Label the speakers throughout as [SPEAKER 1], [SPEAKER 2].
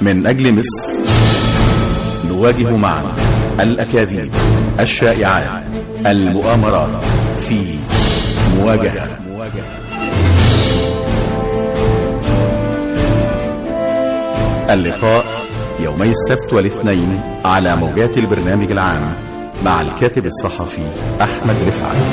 [SPEAKER 1] من أجل مصر نواجه معا الأكاذيب الشائعات المؤامرات في مواجهة اللقاء يومي السبت والاثنين على موجات البرنامج العام مع الكاتب الصحفي أحمد رفعت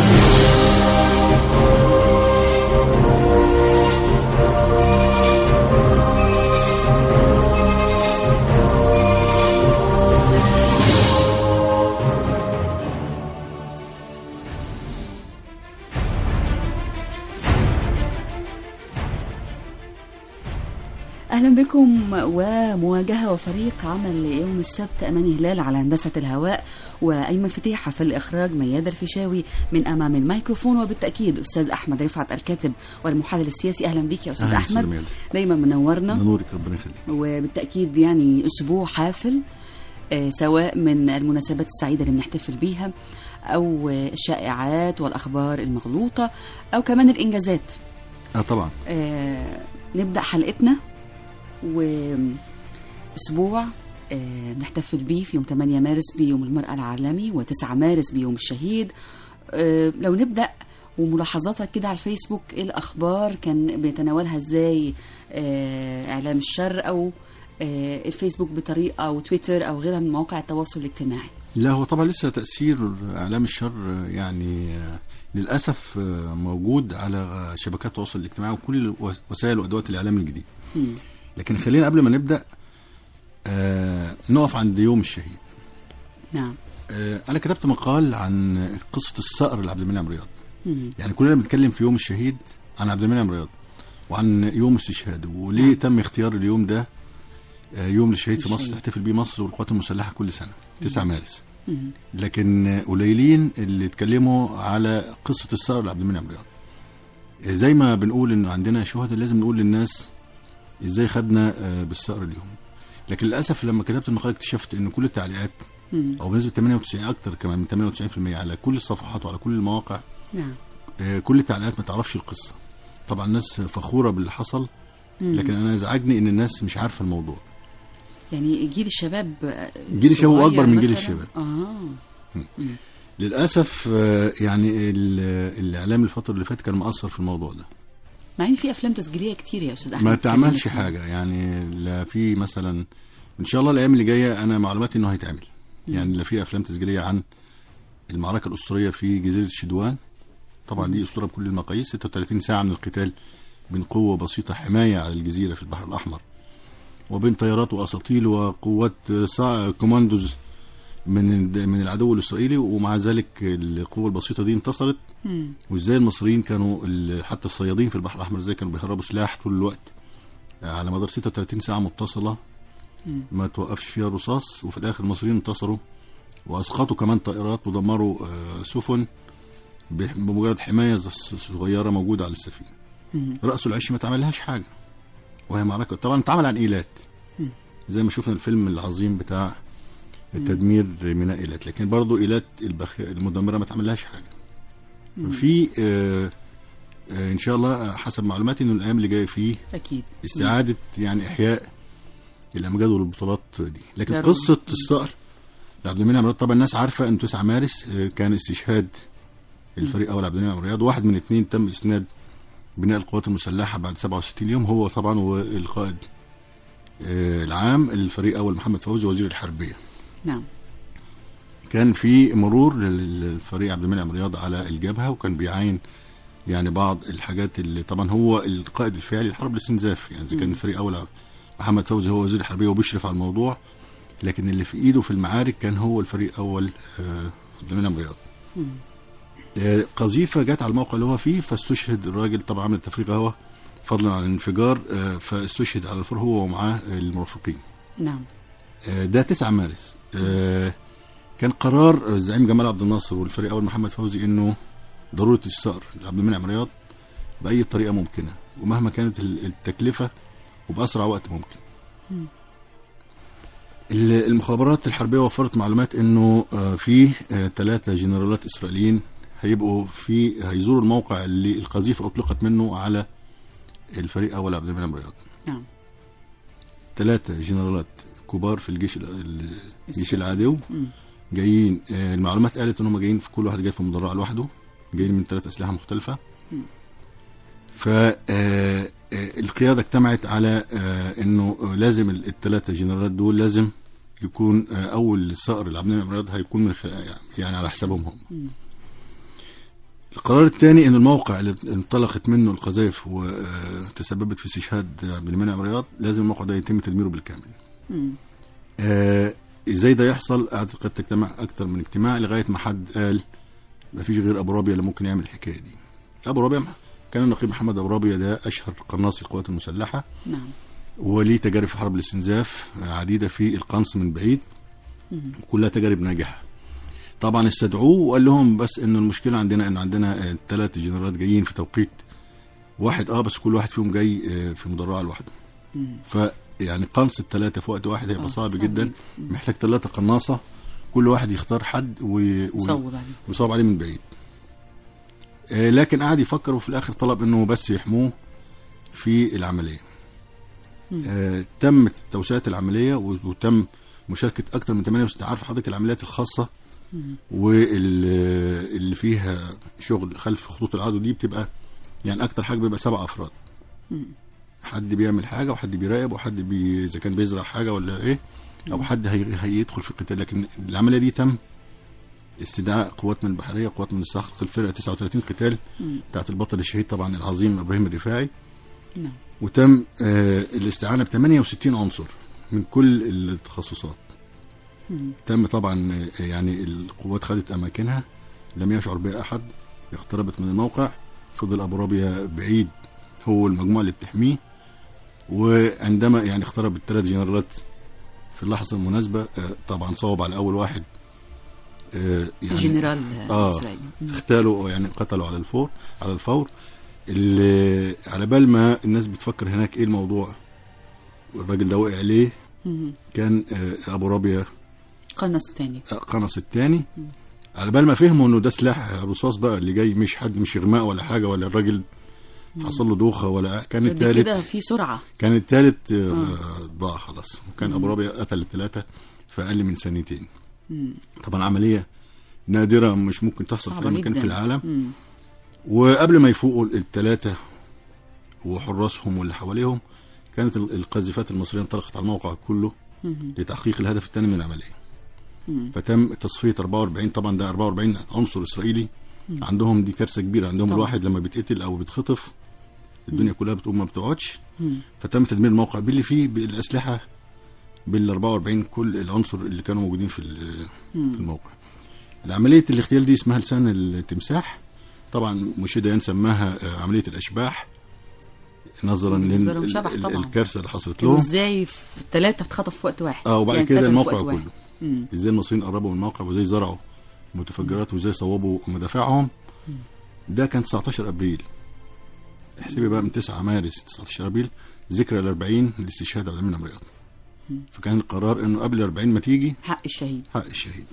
[SPEAKER 2] أهلا بكم ومواجهة وفريق عمل يوم السبت أماني هلال على هندسة الهواء وأيمن فتيحة في الإخراج مياد الفيشاوي من أمام الميكروفون وبالتأكيد أستاذ أحمد رفعت الكاتب والمحلل السياسي أهلا بك يا أستاذ
[SPEAKER 3] أهلا
[SPEAKER 2] أحمد
[SPEAKER 3] أستاذ ميادة.
[SPEAKER 2] دايما منورنا
[SPEAKER 3] نورك ربنا يخليك
[SPEAKER 2] وبالتأكيد يعني أسبوع حافل آه، سواء من المناسبات السعيدة اللي بنحتفل بيها أو آه، الشائعات والأخبار المغلوطة أو كمان الإنجازات
[SPEAKER 3] اه طبعا
[SPEAKER 2] آه، نبدأ حلقتنا وأسبوع آه، بنحتفل بيه في يوم 8 مارس بيوم المرأة العالمي و9 مارس بيوم الشهيد آه، لو نبدأ وملاحظاتك كده على الفيسبوك ايه الأخبار كان بيتناولها ازاي آه، إعلام الشر أو آه، الفيسبوك بطريقة أو تويتر أو غيرها من مواقع التواصل الاجتماعي
[SPEAKER 3] لا هو طبعا لسه تأثير إعلام الشر آه، يعني آه، للأسف آه، موجود على آه، شبكات التواصل الاجتماعي وكل وس- وسائل وأدوات الإعلام الجديد
[SPEAKER 2] مم.
[SPEAKER 3] لكن خلينا قبل ما نبدأ آه، نقف عند يوم الشهيد
[SPEAKER 2] نعم
[SPEAKER 3] آه، أنا كتبت مقال عن قصة الصقر لعبد المنعم رياض
[SPEAKER 2] مم.
[SPEAKER 3] يعني كلنا بنتكلم في يوم الشهيد عن عبد المنعم رياض وعن يوم استشهاده وليه تم اختيار اليوم ده آه، يوم للشهيد في مصر
[SPEAKER 2] الشهيد.
[SPEAKER 3] تحتفل بيه مصر والقوات المسلحه كل سنه 9 مارس
[SPEAKER 2] مم.
[SPEAKER 3] لكن آه، قليلين اللي اتكلموا على قصه الثأر لعبد المنعم رياض آه، زي ما بنقول انه عندنا شهداء لازم نقول للناس ازاي خدنا آه، بالثأر اليوم لكن للاسف لما كتبت المقال اكتشفت ان كل التعليقات
[SPEAKER 2] مم.
[SPEAKER 3] او بنسبه 98 اكتر كمان من 98% على كل الصفحات وعلى كل المواقع
[SPEAKER 2] نعم
[SPEAKER 3] آه، كل التعليقات ما تعرفش القصه طبعا الناس فخوره باللي حصل
[SPEAKER 2] مم.
[SPEAKER 3] لكن انا ازعجني ان الناس مش عارفه الموضوع
[SPEAKER 2] يعني جيل الشباب
[SPEAKER 3] جيل الشباب
[SPEAKER 2] الصغير
[SPEAKER 3] أكبر من جيل
[SPEAKER 2] مثلاً؟
[SPEAKER 3] الشباب.
[SPEAKER 2] اه
[SPEAKER 3] للاسف آه، يعني ال- الاعلام الفتره اللي فاتت كان مقصر في الموضوع ده
[SPEAKER 2] مع ان في افلام تسجيليه كتير يا استاذ احمد
[SPEAKER 3] ما تعملش
[SPEAKER 2] اتكلمت فيها.
[SPEAKER 3] حاجه يعني لا في مثلا ان شاء الله الايام اللي جايه انا معلوماتي انه هيتعمل يعني لا في افلام تسجيليه عن المعركه الاسطوريه في جزيره الشدوان طبعا دي اسطوره بكل المقاييس 36 ساعه من القتال بين قوه بسيطه حمايه على الجزيره في البحر الاحمر وبين طيارات واساطيل وقوات صا- كوماندوز من من العدو الاسرائيلي ومع ذلك القوه البسيطه دي انتصرت
[SPEAKER 2] مم.
[SPEAKER 3] وازاي المصريين كانوا ال- حتى الصيادين في البحر الاحمر ازاي كانوا بيهربوا سلاح طول الوقت على مدار 36 ساعه متصله ما توقفش فيها رصاص وفي الاخر المصريين انتصروا واسقطوا كمان طائرات ودمروا آه، سفن بح- بمجرد حمايه ز- صغيره موجوده على السفينه
[SPEAKER 2] مم.
[SPEAKER 3] راس العش ما تعملهاش حاجه وهي معركه طبعا اتعمل عن ايلات زي ما شفنا الفيلم العظيم بتاع تدمير ميناء ايلات لكن برضو ايلات البخ... المدمره ما تعملهاش حاجه في آه آه ان شاء الله آه، حسب معلوماتي انه الايام اللي جايه فيه
[SPEAKER 2] اكيد
[SPEAKER 3] استعاده يعني احياء الامجاد والبطولات دي لكن
[SPEAKER 2] ضروري.
[SPEAKER 3] قصه الصقر لعبد المنعم رياض طبعا الناس عارفه ان 9 مارس آه، كان استشهاد الفريق اول عبد المنعم رياض واحد من اثنين تم اسناد بناء القوات المسلحه بعد 67 يوم هو طبعا والقائد آه، العام الفريق اول محمد فوزي وزير الحربيه
[SPEAKER 2] نعم
[SPEAKER 3] كان في مرور للفريق عبد المنعم رياض على الجبهه وكان بيعاين يعني بعض الحاجات اللي طبعا هو القائد الفعلي لحرب الاستنزاف يعني اذا كان الفريق اول محمد فوزي هو وزير الحربيه وبيشرف على الموضوع لكن اللي في ايده في المعارك كان هو الفريق اول آه، عبد المنعم رياض آه، قذيفه جت على الموقع اللي هو فيه فاستشهد الراجل طبعا عمل تفريغ هواء فضلا عن الانفجار آه، فاستشهد على الفور هو ومعاه المرافقين
[SPEAKER 2] نعم
[SPEAKER 3] آه، ده 9 مارس آه، كان قرار الزعيم جمال عبد الناصر والفريق اول محمد فوزي انه ضروره الثأر لعبد المنعم رياض باي طريقه ممكنه ومهما كانت ال- التكلفه وباسرع وقت ممكن. ال- المخابرات الحربيه وفرت معلومات انه آه، في ثلاثه جنرالات اسرائيليين هيبقوا في هيزوروا الموقع اللي القذيفه اطلقت منه على الفريق اول عبد المنعم رياض.
[SPEAKER 2] نعم
[SPEAKER 3] ثلاثة جنرالات كبار في الجيش ال- الجيش العدو
[SPEAKER 2] مم.
[SPEAKER 3] جايين آه، المعلومات قالت ان هم جايين في كل واحد جاي في مدرعه لوحده جايين من ثلاث اسلحه مختلفه فالقياده اجتمعت على آه، انه آه، لازم الثلاثه جنرالات دول لازم يكون آه، اول صقر لعبد المنعم رياض هيكون من خلال يعني على حسابهم هم القرار الثاني ان الموقع اللي انطلقت منه القذائف وتسببت في استشهاد عبد المنعم رياض لازم الموقع ده يتم تدميره بالكامل
[SPEAKER 2] مم.
[SPEAKER 3] آه، ازاي ده يحصل قعدت قد تجتمع اكتر من اجتماع لغايه ما حد قال ما فيش غير ابو رابيه اللي ممكن يعمل الحكايه دي ابو رابيه كان النقيب محمد ابو رابيه ده اشهر قناص القوات المسلحه
[SPEAKER 2] نعم
[SPEAKER 3] وليه تجارب في حرب الاستنزاف عديده في القنص من بعيد كلها تجارب ناجحه طبعا استدعوه وقال لهم بس ان المشكله عندنا ان عندنا ثلاث جنرالات جايين في توقيت واحد اه بس كل واحد فيهم جاي آه، في مدرعه لوحده ف يعني قنص الثلاثه في وقت واحد هيبقى
[SPEAKER 2] آه،
[SPEAKER 3] صعب
[SPEAKER 2] صعب
[SPEAKER 3] جدا
[SPEAKER 2] جداً.
[SPEAKER 3] محتاج ثلاثه قناصه كل واحد يختار حد و... و...
[SPEAKER 2] صوب عليه
[SPEAKER 3] ويصاب عليه من بعيد آه، لكن قعد يفكر وفي الاخر طلب انه بس يحموه في العمليه آه، تم توسعه العمليه و- وتم مشاركه اكثر من 68 عارف حضرتك العمليات الخاصه واللي فيها شغل خلف خطوط العدو دي بتبقى يعني اكتر حاجه بيبقى سبع افراد حد بيعمل حاجه وحد بيراقب وحد بي اذا كان بيزرع حاجه ولا ايه او حد هي... هيدخل في القتال لكن العمليه دي تم استدعاء قوات من البحريه قوات من الصخر الفرقه 39 قتال بتاعت البطل الشهيد طبعا العظيم ابراهيم الرفاعي
[SPEAKER 2] نعم
[SPEAKER 3] وتم آه الاستعانه ب 68 عنصر من كل التخصصات تم طبعا آه، يعني القوات خدت اماكنها لم يشعر بها احد اقتربت من الموقع فضل ابو رابيه بعيد هو المجموعه اللي بتحميه وعندما يعني اقترب الثلاث جنرالات في اللحظه المناسبه آه، طبعا صوب على اول واحد آه، يعني
[SPEAKER 2] جنرال
[SPEAKER 3] آه.
[SPEAKER 2] اسرائيل
[SPEAKER 3] اغتالوا يعني قتلوا على الفور على الفور اللي على بال ما الناس بتفكر هناك ايه الموضوع والراجل ده وقع ليه كان آه، ابو رابيه
[SPEAKER 2] قنص الثاني
[SPEAKER 3] آه، قنص الثاني على بال ما فهموا انه ده سلاح رصاص بقى اللي جاي مش حد مش اغماء ولا حاجه ولا الراجل حصل له دوخه ولا كان
[SPEAKER 2] دي كده
[SPEAKER 3] الثالث
[SPEAKER 2] في سرعه
[SPEAKER 3] كان الثالث آه، ضاع خلاص وكان ابو رابيه قتل الثلاثه في اقل من سنتين طبعا عمليه نادره مش ممكن تحصل في
[SPEAKER 2] صعبة
[SPEAKER 3] اي مكان
[SPEAKER 2] جداً.
[SPEAKER 3] في العالم
[SPEAKER 2] مم.
[SPEAKER 3] وقبل ما يفوقوا الثلاثة وحراسهم واللي حواليهم كانت ال- القاذفات المصرية انطلقت على الموقع كله لتحقيق الهدف الثاني من العملية فتم تصفية 44 طبعا ده 44 عنصر إسرائيلي عندهم دي كارثة كبيرة عندهم
[SPEAKER 2] طبعاً.
[SPEAKER 3] الواحد لما بيتقتل أو بيتخطف الدنيا كلها بتقوم ما بتقعدش فتم تدمير الموقع باللي فيه بالأسلحة بال 44 كل العنصر اللي كانوا موجودين في ال- في الموقع العملية الاغتيال دي اسمها لسان التمساح طبعا مشيدة سماها آه، عملية الأشباح نظرا
[SPEAKER 2] بالنسبة لهم شبح
[SPEAKER 3] لل-
[SPEAKER 2] طبعاً.
[SPEAKER 3] الكارثة اللي حصلت
[SPEAKER 2] كانوا
[SPEAKER 3] لهم
[SPEAKER 2] ازاي الثلاثه اتخطفوا في وقت واحد
[SPEAKER 3] اه وبعد
[SPEAKER 2] يعني
[SPEAKER 3] كده
[SPEAKER 2] اتقتلوا في
[SPEAKER 3] الموقع
[SPEAKER 2] وقت واحد.
[SPEAKER 3] كله
[SPEAKER 2] مم.
[SPEAKER 3] ازاي المصريين قربوا من الموقع وازاي زرعوا متفجرات وازاي صوبوا مدافعهم ده كان 19 ابريل احسبي بقى من 9 مارس 19 ابريل ذكرى ال 40 لاستشهاد عبد المنعم رياض فكان القرار انه قبل 40 ما تيجي
[SPEAKER 2] حق الشهيد
[SPEAKER 3] حق الشهيد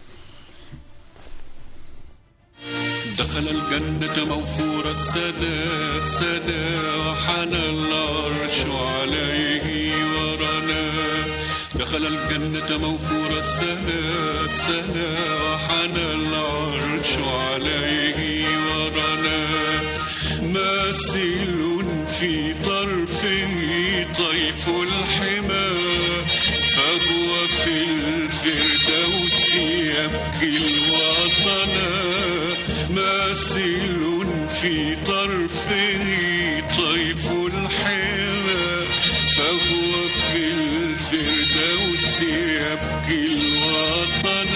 [SPEAKER 4] دخل الجنة موفور السنة السنة وحنى العرش عليه ورنا دخل الجنة موفور السنة السنة وحنى العرش عليه ورنا ماسل في طرفه طيف الحمى فهو في الفردوس يبكي الوطن ماسل في طرفه طيف الحمى فهو في الفردوس يبكي الوطن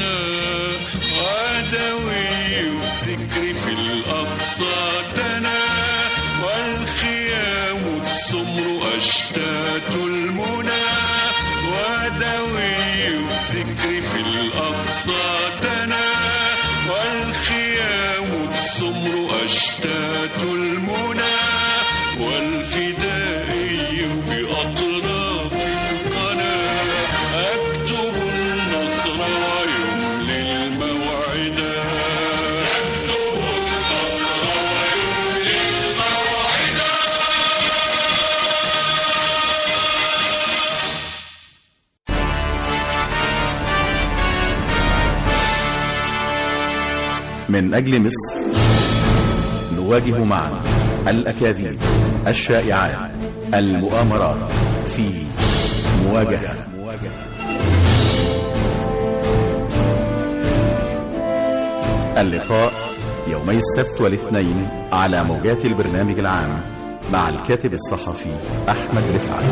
[SPEAKER 4] عدوي الذكر في الأقصى دنا والخيام السمر أشتات المنى ودوي الذكر في الأقصى دنا والخيام السمر أشتات المنى والفدائي بأطراف القناة أكتب النصر ويملي الموعدا أكتب النصر ويملي الموعدا
[SPEAKER 1] من أجل مصر نواجه معا الأكاذيب الشائعات المؤامرات في مواجهة اللقاء يومي السبت والاثنين على موجات البرنامج العام مع الكاتب الصحفي أحمد رفعت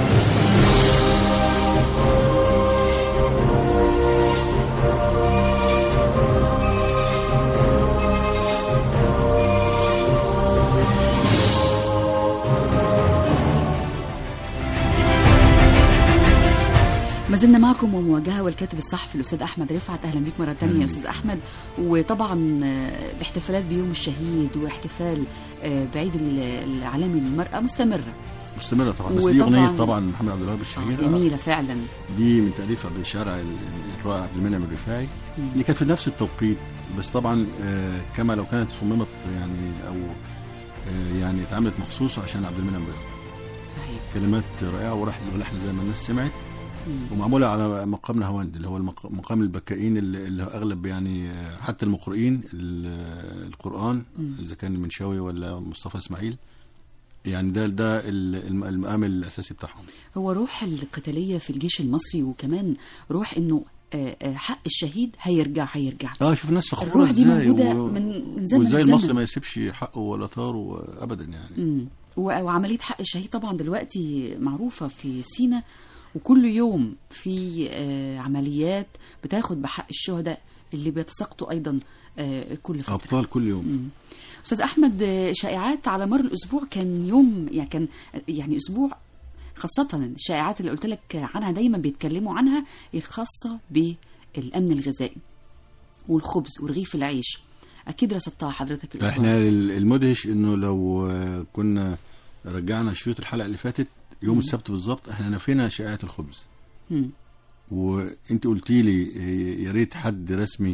[SPEAKER 2] ما زلنا معكم ومواجهه والكاتب الصحفي الاستاذ احمد رفعت اهلا بيك مره ثانيه يا استاذ احمد وطبعا آه، الاحتفالات بيوم الشهيد واحتفال آه، بعيد ال- العالمي للمراه مستمره
[SPEAKER 3] مستمره طبعا بس
[SPEAKER 2] وطبعاً-
[SPEAKER 3] دي اغنيه طبعا محمد عبد الوهاب الشهيره
[SPEAKER 2] جميله فعلا
[SPEAKER 3] دي من تاليف عبد الشارع ال- الرائع عبد المنعم الرفاعي اللي كانت في نفس التوقيت بس طبعا آه، كما لو كانت صممت يعني او آه، يعني اتعملت مخصوص عشان عبد المنعم الرفاعي
[SPEAKER 2] صحيح
[SPEAKER 3] كلمات رائعه ولحن ولحن زي ما الناس سمعت
[SPEAKER 2] مم.
[SPEAKER 3] ومعموله على مقام نهاوند اللي هو المق- مقام البكائين اللي اللي هو اغلب يعني آه، حتى المقرئين ال- القران
[SPEAKER 2] مم.
[SPEAKER 3] اذا كان المنشاوي ولا مصطفى اسماعيل يعني ده ده ال- الم- المقام الاساسي بتاعهم
[SPEAKER 2] هو روح القتاليه في الجيش المصري وكمان روح انه آه، آه، حق الشهيد هيرجع هيرجع
[SPEAKER 3] اه شوف الناس فخوره
[SPEAKER 2] الروح دي
[SPEAKER 3] ازاي
[SPEAKER 2] موجودة
[SPEAKER 3] و-
[SPEAKER 2] من- من زمن
[SPEAKER 3] وازاي
[SPEAKER 2] الزمن.
[SPEAKER 3] المصري ما يسيبش حقه ولا طاره ابدا يعني
[SPEAKER 2] مم. و- وعمليه حق الشهيد طبعا دلوقتي معروفه في سينا وكل يوم في آه، عمليات بتاخد بحق الشهداء اللي بيتساقطوا ايضا آه، كل فتره
[SPEAKER 3] ابطال كل يوم
[SPEAKER 2] استاذ احمد آه، شائعات على مر الاسبوع كان يوم يعني كان يعني اسبوع خاصة الشائعات اللي قلت لك عنها دايما بيتكلموا عنها الخاصة بالأمن الغذائي والخبز ورغيف العيش أكيد رصدتها حضرتك الأسبوع
[SPEAKER 3] احنا ال- المدهش انه لو آه، كنا رجعنا شريط الحلقه اللي فاتت يوم السبت بالظبط احنا نفينا شائعات الخبز
[SPEAKER 2] مم.
[SPEAKER 3] وانت قلتي لي آه، يا ريت حد رسمي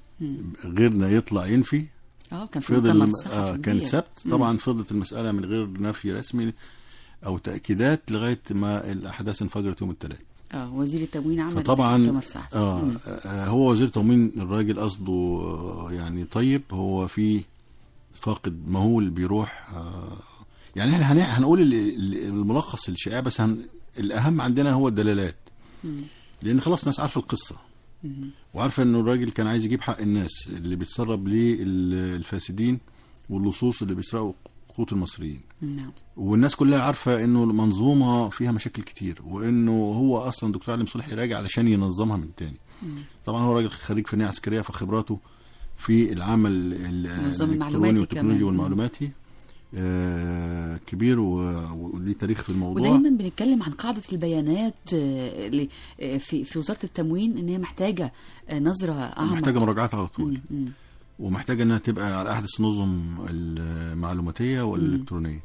[SPEAKER 3] غيرنا يطلع ينفي
[SPEAKER 2] اه كان في
[SPEAKER 3] فضل
[SPEAKER 2] مؤتمر
[SPEAKER 3] الم-
[SPEAKER 2] صحفي
[SPEAKER 3] آه كان
[SPEAKER 2] كبير.
[SPEAKER 3] سبت طبعا فضلت المساله من غير نفي رسمي او تاكيدات لغايه ما الاحداث انفجرت يوم الثلاث
[SPEAKER 2] اه وزير التموين عمل
[SPEAKER 3] فطبعا
[SPEAKER 2] مؤتمر صحفي
[SPEAKER 3] آه,
[SPEAKER 2] مم.
[SPEAKER 3] آه هو وزير تموين الراجل قصده آه، يعني طيب هو في فاقد مهول بيروح آه يعني احنا هن- هنقول ال- ال- الملخص الشائع بس هن الاهم عندنا هو الدلالات لان خلاص الناس عارفه القصه وعارفه انه الراجل كان عايز يجيب حق الناس اللي بيتسرب للفاسدين واللصوص اللي بيسرقوا قوت المصريين
[SPEAKER 2] نعم
[SPEAKER 3] والناس كلها عارفه انه المنظومه فيها مشاكل كتير وانه هو اصلا دكتور علي صلحي راجع علشان ينظمها من تاني طبعا هو راجل خريج فنيه عسكريه فخبراته في العمل ال-
[SPEAKER 2] النظام
[SPEAKER 3] الالكتروني
[SPEAKER 2] المعلوماتي
[SPEAKER 3] والتكنولوجي
[SPEAKER 2] كمان.
[SPEAKER 3] والمعلوماتي آه كبير و- وليه تاريخ في الموضوع
[SPEAKER 2] ودايما بنتكلم عن قاعدة البيانات آه، اللي آه، في في وزارة التموين ان هي محتاجة آه، نظرة أعمق
[SPEAKER 3] محتاجه مراجعات على طول
[SPEAKER 2] مم، مم.
[SPEAKER 3] ومحتاجه انها تبقى على احدث النظم المعلوماتيه والالكترونيه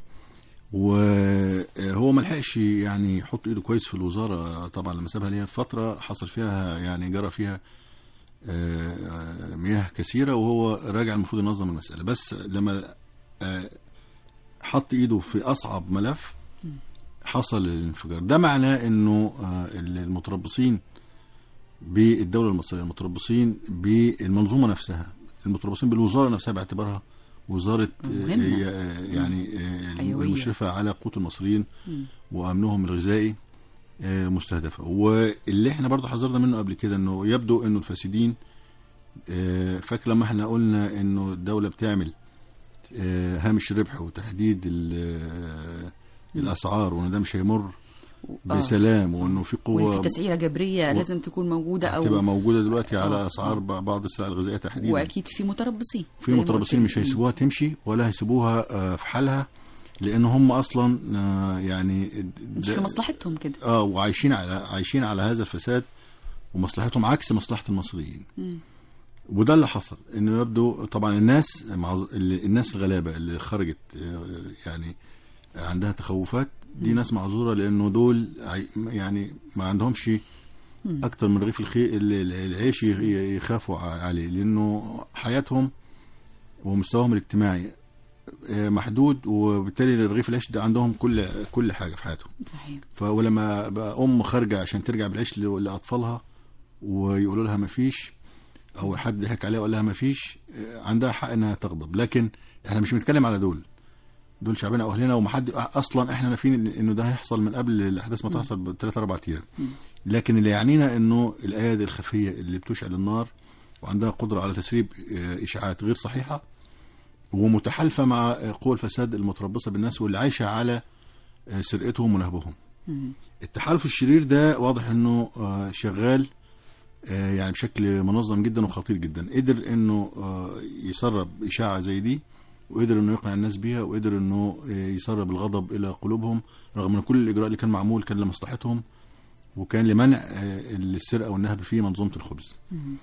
[SPEAKER 3] وهو ما لحقش يعني يحط ايده كويس في الوزاره طبعا لما سابها ليها فتره حصل فيها يعني جرى فيها آه، مياه كثيره وهو راجع المفروض ينظم المساله بس لما آه، حط ايده في اصعب ملف حصل الانفجار ده معناه انه آه، المتربصين بالدوله المصريه المتربصين بالمنظومه نفسها المتربصين بالوزاره نفسها باعتبارها وزاره آه،
[SPEAKER 2] مهمة.
[SPEAKER 3] آه، يعني آه،
[SPEAKER 2] حيوية.
[SPEAKER 3] المشرفه على قوت المصريين
[SPEAKER 2] مم.
[SPEAKER 3] وامنهم الغذائي آه، مستهدفه واللي احنا برضو حذرنا منه قبل كده انه يبدو انه الفاسدين آه، فاكر لما احنا قلنا انه الدوله بتعمل آه، هامش ربح وتحديد ال- آه، الاسعار وان ده مش هيمر بسلام وانه في قوه
[SPEAKER 2] وفي تسعيرة جبرية
[SPEAKER 3] و-
[SPEAKER 2] لازم تكون موجودة
[SPEAKER 3] تبقى
[SPEAKER 2] أو
[SPEAKER 3] موجوده دلوقتي على
[SPEAKER 2] آه،
[SPEAKER 3] اسعار ب- بعض السلع الغذائيه تحديدا
[SPEAKER 2] وأكيد في متربصين
[SPEAKER 3] في
[SPEAKER 2] زي ما
[SPEAKER 3] متربصين
[SPEAKER 2] قلت.
[SPEAKER 3] مش هيسيبوها تمشي ولا هيسيبوها آه، في حالها لان هم اصلا آه، يعني
[SPEAKER 2] مش
[SPEAKER 3] ده-
[SPEAKER 2] في مصلحتهم كده
[SPEAKER 3] اه وعايشين على عايشين على هذا الفساد ومصلحتهم عكس مصلحه المصريين
[SPEAKER 2] مم.
[SPEAKER 3] وده اللي حصل انه يبدو طبعا الناس معظ... اللي- الناس الغلابه اللي خرجت آه، يعني عندها تخوفات دي ناس معذوره لانه دول عي- يعني ما عندهمش اكتر من رغيف الخي... ال- ال- العيش ي- يخافوا ع- عليه لانه حياتهم ومستواهم الاجتماعي آه، محدود وبالتالي رغيف العيش ده عندهم كل كل حاجه في حياتهم
[SPEAKER 2] صحيح
[SPEAKER 3] فلما بقى ام خارجه عشان ترجع بالعيش ل- لاطفالها ويقولوا لها ما فيش او حد ضحك عليها وقال لها ما فيش آه، عندها حق انها تغضب لكن احنا مش بنتكلم على دول دول شعبنا او اهلنا ومحد اصلا احنا عارفين انه ده هيحصل من قبل الاحداث ما تحصل بثلاث اربع ايام لكن اللي يعنينا انه الايادي الخفيه اللي بتشعل النار وعندها قدره على تسريب آه، اشاعات غير صحيحه ومتحالفه مع آه، قوى الفساد المتربصه بالناس واللي عايشه على آه، سرقتهم ونهبهم التحالف الشرير ده واضح انه آه، شغال آه، يعني بشكل منظم جدا وخطير جدا قدر انه آه، يسرب اشاعه زي دي وقدر انه يقنع الناس بيها وقدر انه آه، يسرب الغضب الى قلوبهم رغم ان كل الاجراء اللي كان معمول كان لمصلحتهم وكان لمنع آه، السرقه والنهب في منظومه الخبز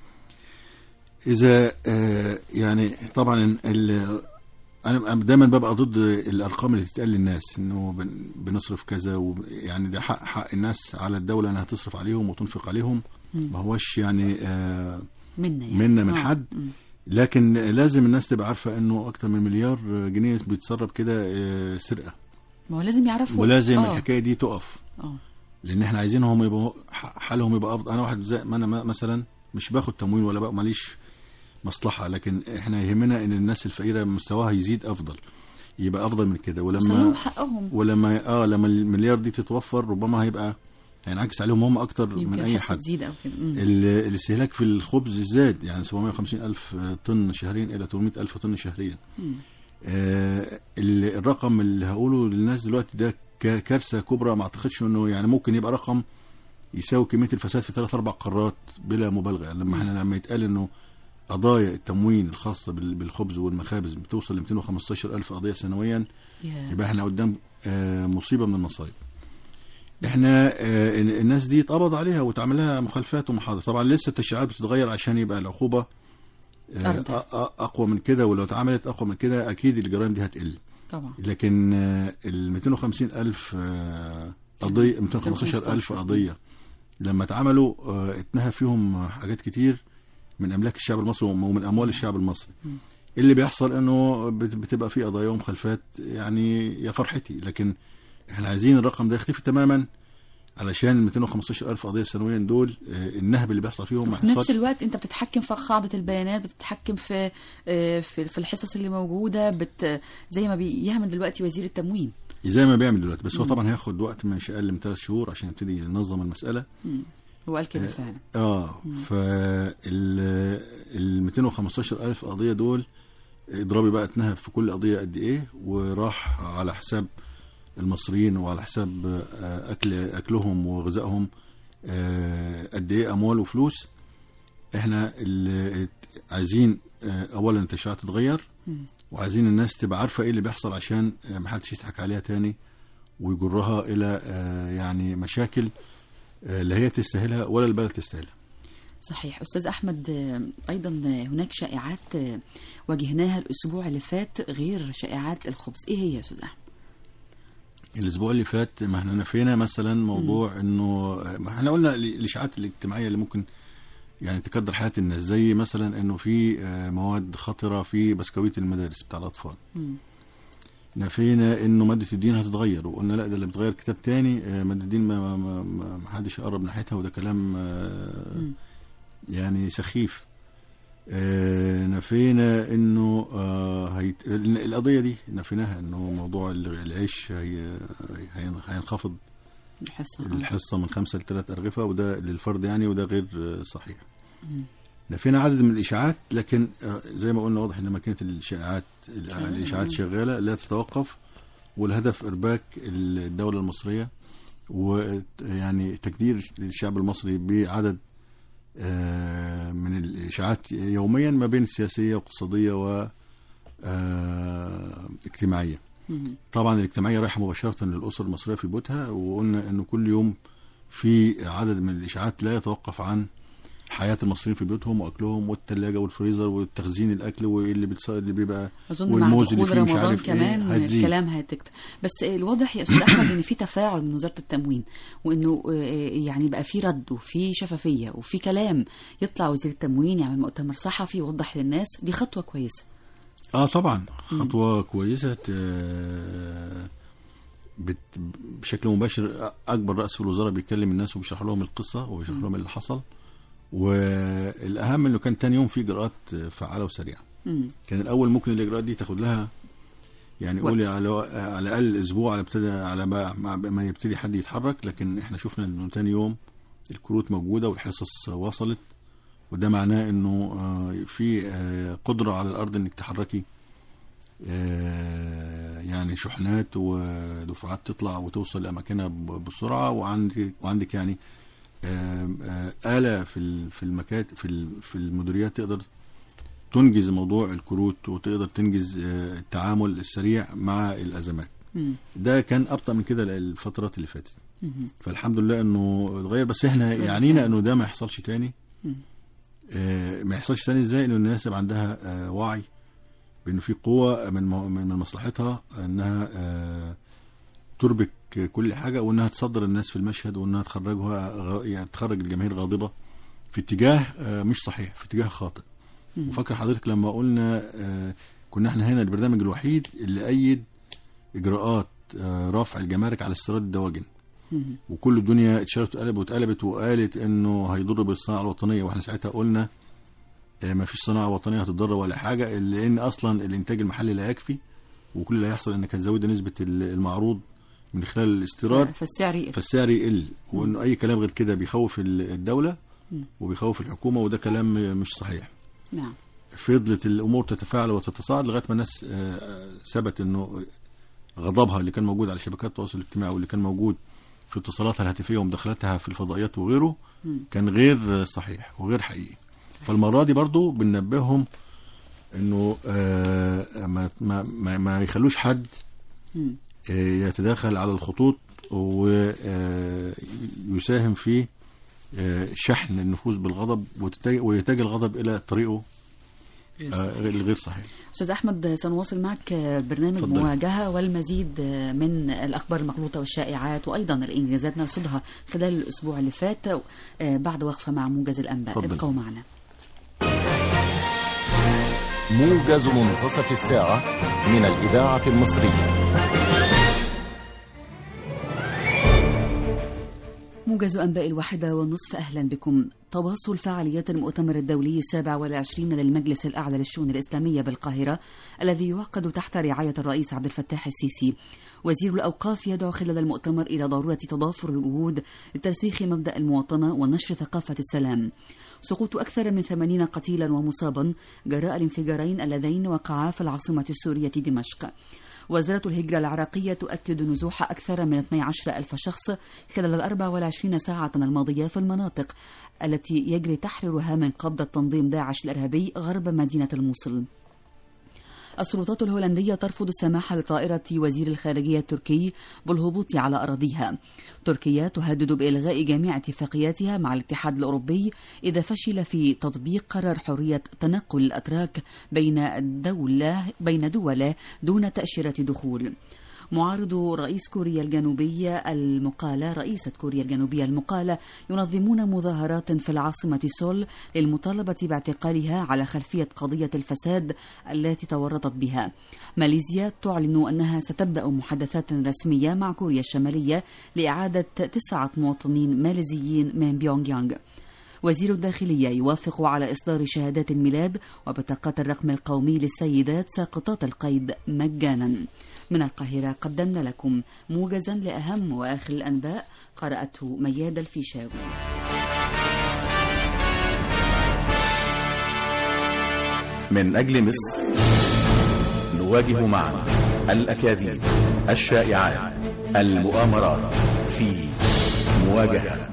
[SPEAKER 3] اذا آه، يعني طبعا ال- انا دايما ببقى ضد الارقام اللي تتقال للناس انه بن- بنصرف كذا و- يعني ده حق حق الناس على الدوله انها تصرف عليهم وتنفق عليهم ما هوش يعني آه
[SPEAKER 2] منا يعني
[SPEAKER 3] منا من
[SPEAKER 2] آه.
[SPEAKER 3] حد
[SPEAKER 2] مم.
[SPEAKER 3] لكن لازم الناس تبقى عارفه انه اكتر من مليار جنيه بيتسرب كده آه، سرقه
[SPEAKER 2] ما هو لازم يعرفوا
[SPEAKER 3] ولازم
[SPEAKER 2] آه.
[SPEAKER 3] الحكايه دي تقف
[SPEAKER 2] اه
[SPEAKER 3] لان احنا عايزينهم يبقوا ح- حالهم يبقى افضل انا واحد زي ما انا م- مثلا مش باخد تموين ولا بقى ماليش مصلحه لكن احنا يهمنا ان الناس الفقيره مستواها يزيد افضل يبقى افضل من كده
[SPEAKER 2] وصلوا
[SPEAKER 3] ولما
[SPEAKER 2] حقهم
[SPEAKER 3] ولما اه لما المليار دي تتوفر ربما هيبقى هينعكس عليهم هم اكتر من
[SPEAKER 2] يمكن
[SPEAKER 3] اي
[SPEAKER 2] الحصة
[SPEAKER 3] حد
[SPEAKER 2] تزيد او كده مم.
[SPEAKER 3] ال- الاستهلاك في الخبز زاد يعني 750 ألف طن شهريا إلى 800 ألف طن شهريا
[SPEAKER 2] مم.
[SPEAKER 3] آه ال- الرقم اللي هقوله للناس دلوقتي ده ك- كارثة كبرى ما أعتقدش إنه يعني ممكن يبقى رقم يساوي كمية الفساد في ثلاث أربع قارات بلا مبالغة يعني لما احنا لما يتقال إنه قضايا التموين الخاصة بال- بالخبز والمخابز بتوصل ل 215 ألف قضية سنويا
[SPEAKER 2] يا.
[SPEAKER 3] يبقى احنا قدام آه، مصيبه من المصايب احنا آه، ال- الناس دي اتقبض عليها واتعمل لها مخالفات ومحاضر طبعا لسه التشريعات بتتغير عشان يبقى العقوبه آه،
[SPEAKER 2] أردف.
[SPEAKER 3] أ- أ- اقوى من كده ولو اتعملت اقوى من كده اكيد الجرائم دي هتقل
[SPEAKER 2] طبعا
[SPEAKER 3] لكن آه، ال 250 الف آه، قضيه 215 الف قضيه لما اتعملوا آه، اتنهى فيهم حاجات كتير من املاك الشعب المصري ومن اموال الشعب المصري اللي بيحصل انه بت- بتبقى في قضايا ومخالفات يعني يا فرحتي لكن احنا عايزين الرقم ده يختفي تماما علشان 215 الف قضيه سنويا دول آه، النهب اللي بيحصل فيهم ما
[SPEAKER 2] وفي نفس
[SPEAKER 3] يحصلش
[SPEAKER 2] الوقت انت بتتحكم في قاعده البيانات بتتحكم في آه، في في الحصص اللي موجوده بت زي ما بيعمل دلوقتي وزير التموين
[SPEAKER 3] زي ما بيعمل دلوقتي بس هو طبعا هياخد وقت مش اقل من ثلاث شهور عشان يبتدي ينظم المساله
[SPEAKER 2] هو قال كده فعلا
[SPEAKER 3] اه فال ال 215 الف قضيه دول اضرابي بقى اتنهب في كل قضيه قد ايه وراح على حساب المصريين وعلى حساب آه، اكل اكلهم وغذائهم آه، قد ايه اموال وفلوس احنا ال- عايزين آه، اولا التشريعات تتغير وعايزين الناس تبقى عارفه ايه اللي بيحصل عشان آه، محدش يضحك عليها تاني ويجرها الى آه، يعني مشاكل آه، لا هي تستاهلها ولا البلد تستاهلها
[SPEAKER 2] صحيح استاذ احمد آه، ايضا آه، هناك شائعات آه، واجهناها الاسبوع اللي فات غير شائعات الخبز ايه هي يا استاذ احمد
[SPEAKER 3] الاسبوع اللي فات ما احنا نفينا مثلا موضوع انه ما احنا قلنا ال- الاشاعات الاجتماعيه اللي ممكن يعني تكدر حياه الناس زي مثلا انه في آه، مواد خطره في بسكويت المدارس بتاع الاطفال
[SPEAKER 2] مم.
[SPEAKER 3] نفينا انه ماده الدين هتتغير وقلنا لا ده اللي بتغير كتاب تاني آه، ماده الدين ما, ما, ما, ما حدش يقرب ناحيتها وده كلام آه،
[SPEAKER 2] مم.
[SPEAKER 3] يعني سخيف آه، نفينا انه آه، هيت... القضيه دي نفيناها انه موضوع العيش هي... هي- هينخفض
[SPEAKER 2] الحصه آه.
[SPEAKER 3] الحصه من خمسه لثلاث ارغفه وده للفرد يعني وده غير آه، صحيح نفينا عدد من الاشاعات لكن آه، زي ما قلنا واضح ان ماكينه الاشاعات الاشاعات شغاله لا تتوقف والهدف ارباك الدوله المصريه ويعني تكدير الشعب المصري بعدد آه، من الاشاعات يوميا ما بين سياسيه واقتصاديه و آه، اجتماعيه
[SPEAKER 2] مم.
[SPEAKER 3] طبعا الاجتماعيه رايحه مباشره للاسر المصريه في بيوتها وقلنا انه كل يوم في عدد من الاشاعات لا يتوقف عن حياه المصريين في بيوتهم واكلهم والثلاجه والفريزر والتخزين الاكل واللي بتص... اللي بيبقى
[SPEAKER 2] اظن مع
[SPEAKER 3] والموز اللي
[SPEAKER 2] دخول
[SPEAKER 3] فيه مش
[SPEAKER 2] رمضان
[SPEAKER 3] عارف إيه
[SPEAKER 2] كمان
[SPEAKER 3] هتزيد.
[SPEAKER 2] الكلام هيتكتر بس الواضح يا استاذ احمد ان في تفاعل من وزاره التموين وانه آه، يعني بقى في رد وفي شفافيه وفي كلام يطلع وزير التموين يعمل مؤتمر صحفي يوضح للناس دي خطوه كويسه
[SPEAKER 3] اه طبعا خطوه كويسه ت- بت... بشكل مباشر اكبر راس في الوزاره بيكلم الناس وبيشرح لهم القصه وبيشرح لهم اللي حصل والاهم انه كان تاني يوم في اجراءات فعاله وسريعه
[SPEAKER 2] مم.
[SPEAKER 3] كان الاول ممكن الاجراءات دي تاخد لها يعني
[SPEAKER 2] وقت.
[SPEAKER 3] قولي على على الاقل اسبوع على ابتدى على ما, ما- ما يبتدي حد يتحرك لكن احنا شفنا انه تاني يوم الكروت موجوده والحصص وصلت وده معناه انه آه، في آه، قدره على الارض انك تحركي آه، يعني شحنات ودفعات تطلع وتوصل لاماكنها ب- بسرعه وعندك وعندك يعني آه، آه، آلة في ال- في المكات في ال- في المديريات تقدر تنجز موضوع الكروت وتقدر تنجز آه، التعامل السريع مع الازمات
[SPEAKER 2] مم.
[SPEAKER 3] ده كان ابطا من كده الفترات اللي فاتت
[SPEAKER 2] مم.
[SPEAKER 3] فالحمد لله انه اتغير بس احنا
[SPEAKER 2] رد
[SPEAKER 3] يعنينا
[SPEAKER 2] فعل.
[SPEAKER 3] انه ده ما يحصلش تاني
[SPEAKER 2] مم.
[SPEAKER 3] آه، ما يحصلش تاني ازاي انه الناس يبقى عندها آه، وعي بانه في قوه من مو- من مصلحتها انها آه، تربك كل حاجه وانها تصدر الناس في المشهد وانها تخرجها غ- يعني تخرج الجماهير غاضبه في اتجاه آه، مش صحيح في اتجاه خاطئ
[SPEAKER 2] مم.
[SPEAKER 3] وفاكر حضرتك لما قلنا آه، كنا احنا هنا البرنامج الوحيد اللي ايد اجراءات آه، رفع الجمارك على استيراد الدواجن
[SPEAKER 2] مم.
[SPEAKER 3] وكل الدنيا اتشالت واتقلبت واتقلبت وقالت انه هيضر بالصناعه الوطنيه واحنا ساعتها قلنا ما فيش صناعه وطنيه هتتضرر ولا حاجه لان اصلا الانتاج المحلي لا يكفي وكل اللي هيحصل انك هتزود نسبه ال- المعروض من خلال الاستيراد
[SPEAKER 2] فالسعر يقل.
[SPEAKER 3] فالسعر يقل وانه اي كلام غير كده بيخوف ال- الدوله
[SPEAKER 2] مم.
[SPEAKER 3] وبيخوف الحكومه وده كلام مش صحيح
[SPEAKER 2] نعم
[SPEAKER 3] فضلت الامور تتفاعل وتتصاعد لغايه ما الناس آه، آه، ثبت انه غضبها اللي كان موجود على شبكات التواصل الاجتماعي واللي كان موجود في اتصالاتها الهاتفيه ومداخلاتها في الفضائيات وغيره
[SPEAKER 2] مم.
[SPEAKER 3] كان غير صحيح وغير حقيقي فالمره دي برضو بننبههم انه آه، ما ما ما, ما يخلوش حد
[SPEAKER 2] مم.
[SPEAKER 3] آه، يتداخل على الخطوط ويساهم في آه، شحن النفوس بالغضب وتتج- ويتجه الغضب الى طريقه
[SPEAKER 2] غير
[SPEAKER 3] آه،
[SPEAKER 2] صحيح.
[SPEAKER 3] غير غير صحيح
[SPEAKER 2] استاذ احمد سنواصل معك برنامج
[SPEAKER 3] اتفضل.
[SPEAKER 2] مواجهه والمزيد من الاخبار المغلوطه والشائعات وايضا الانجازات نرصدها خلال الاسبوع اللي فات آه، بعد وقفه مع موجز الانباء
[SPEAKER 3] اتفضل.
[SPEAKER 2] ابقوا معنا
[SPEAKER 5] موجز منتصف الساعة من الإذاعة المصرية
[SPEAKER 2] موجز أنباء الواحدة والنصف أهلا بكم تواصل فعاليات المؤتمر الدولي السابع والعشرين للمجلس الأعلى للشؤون الإسلامية بالقاهرة الذي يعقد تحت رعاية الرئيس عبد الفتاح السيسي وزير الأوقاف يدعو خلال المؤتمر إلى ضرورة تضافر الجهود لترسيخ مبدأ المواطنة ونشر ثقافة السلام سقوط أكثر من ثمانين قتيلا ومصابا جراء الانفجارين اللذين وقعا في العاصمة السورية دمشق وزارة الهجرة العراقية تؤكد نزوح أكثر من 12 ألف شخص خلال ال 24 ساعة الماضية في المناطق التي يجري تحريرها من قبضة تنظيم داعش الإرهابي غرب مدينة الموصل السلطات الهولندية ترفض السماح لطائرة وزير الخارجية التركي بالهبوط على أراضيها تركيا تهدد بإلغاء جميع اتفاقياتها مع الاتحاد الأوروبي إذا فشل في تطبيق قرار حرية تنقل الأتراك بين دولة بين دول دون تأشيرة دخول معارض رئيس كوريا الجنوبية المقالة رئيسة كوريا الجنوبية المقالة ينظمون مظاهرات في العاصمة سول للمطالبة باعتقالها على خلفية قضية الفساد التي تورطت بها ماليزيا تعلن أنها ستبدأ محادثات رسمية مع كوريا الشمالية لإعادة تسعة مواطنين ماليزيين من بيونغ يانغ وزير الداخلية يوافق على إصدار شهادات الميلاد وبطاقات الرقم القومي للسيدات ساقطات القيد مجانا من القاهرة قدمنا لكم موجزا لأهم وآخر الأنباء قرأته مياد الفيشاوي
[SPEAKER 1] من أجل مصر نواجه معا الأكاذيب الشائعات المؤامرات في مواجهة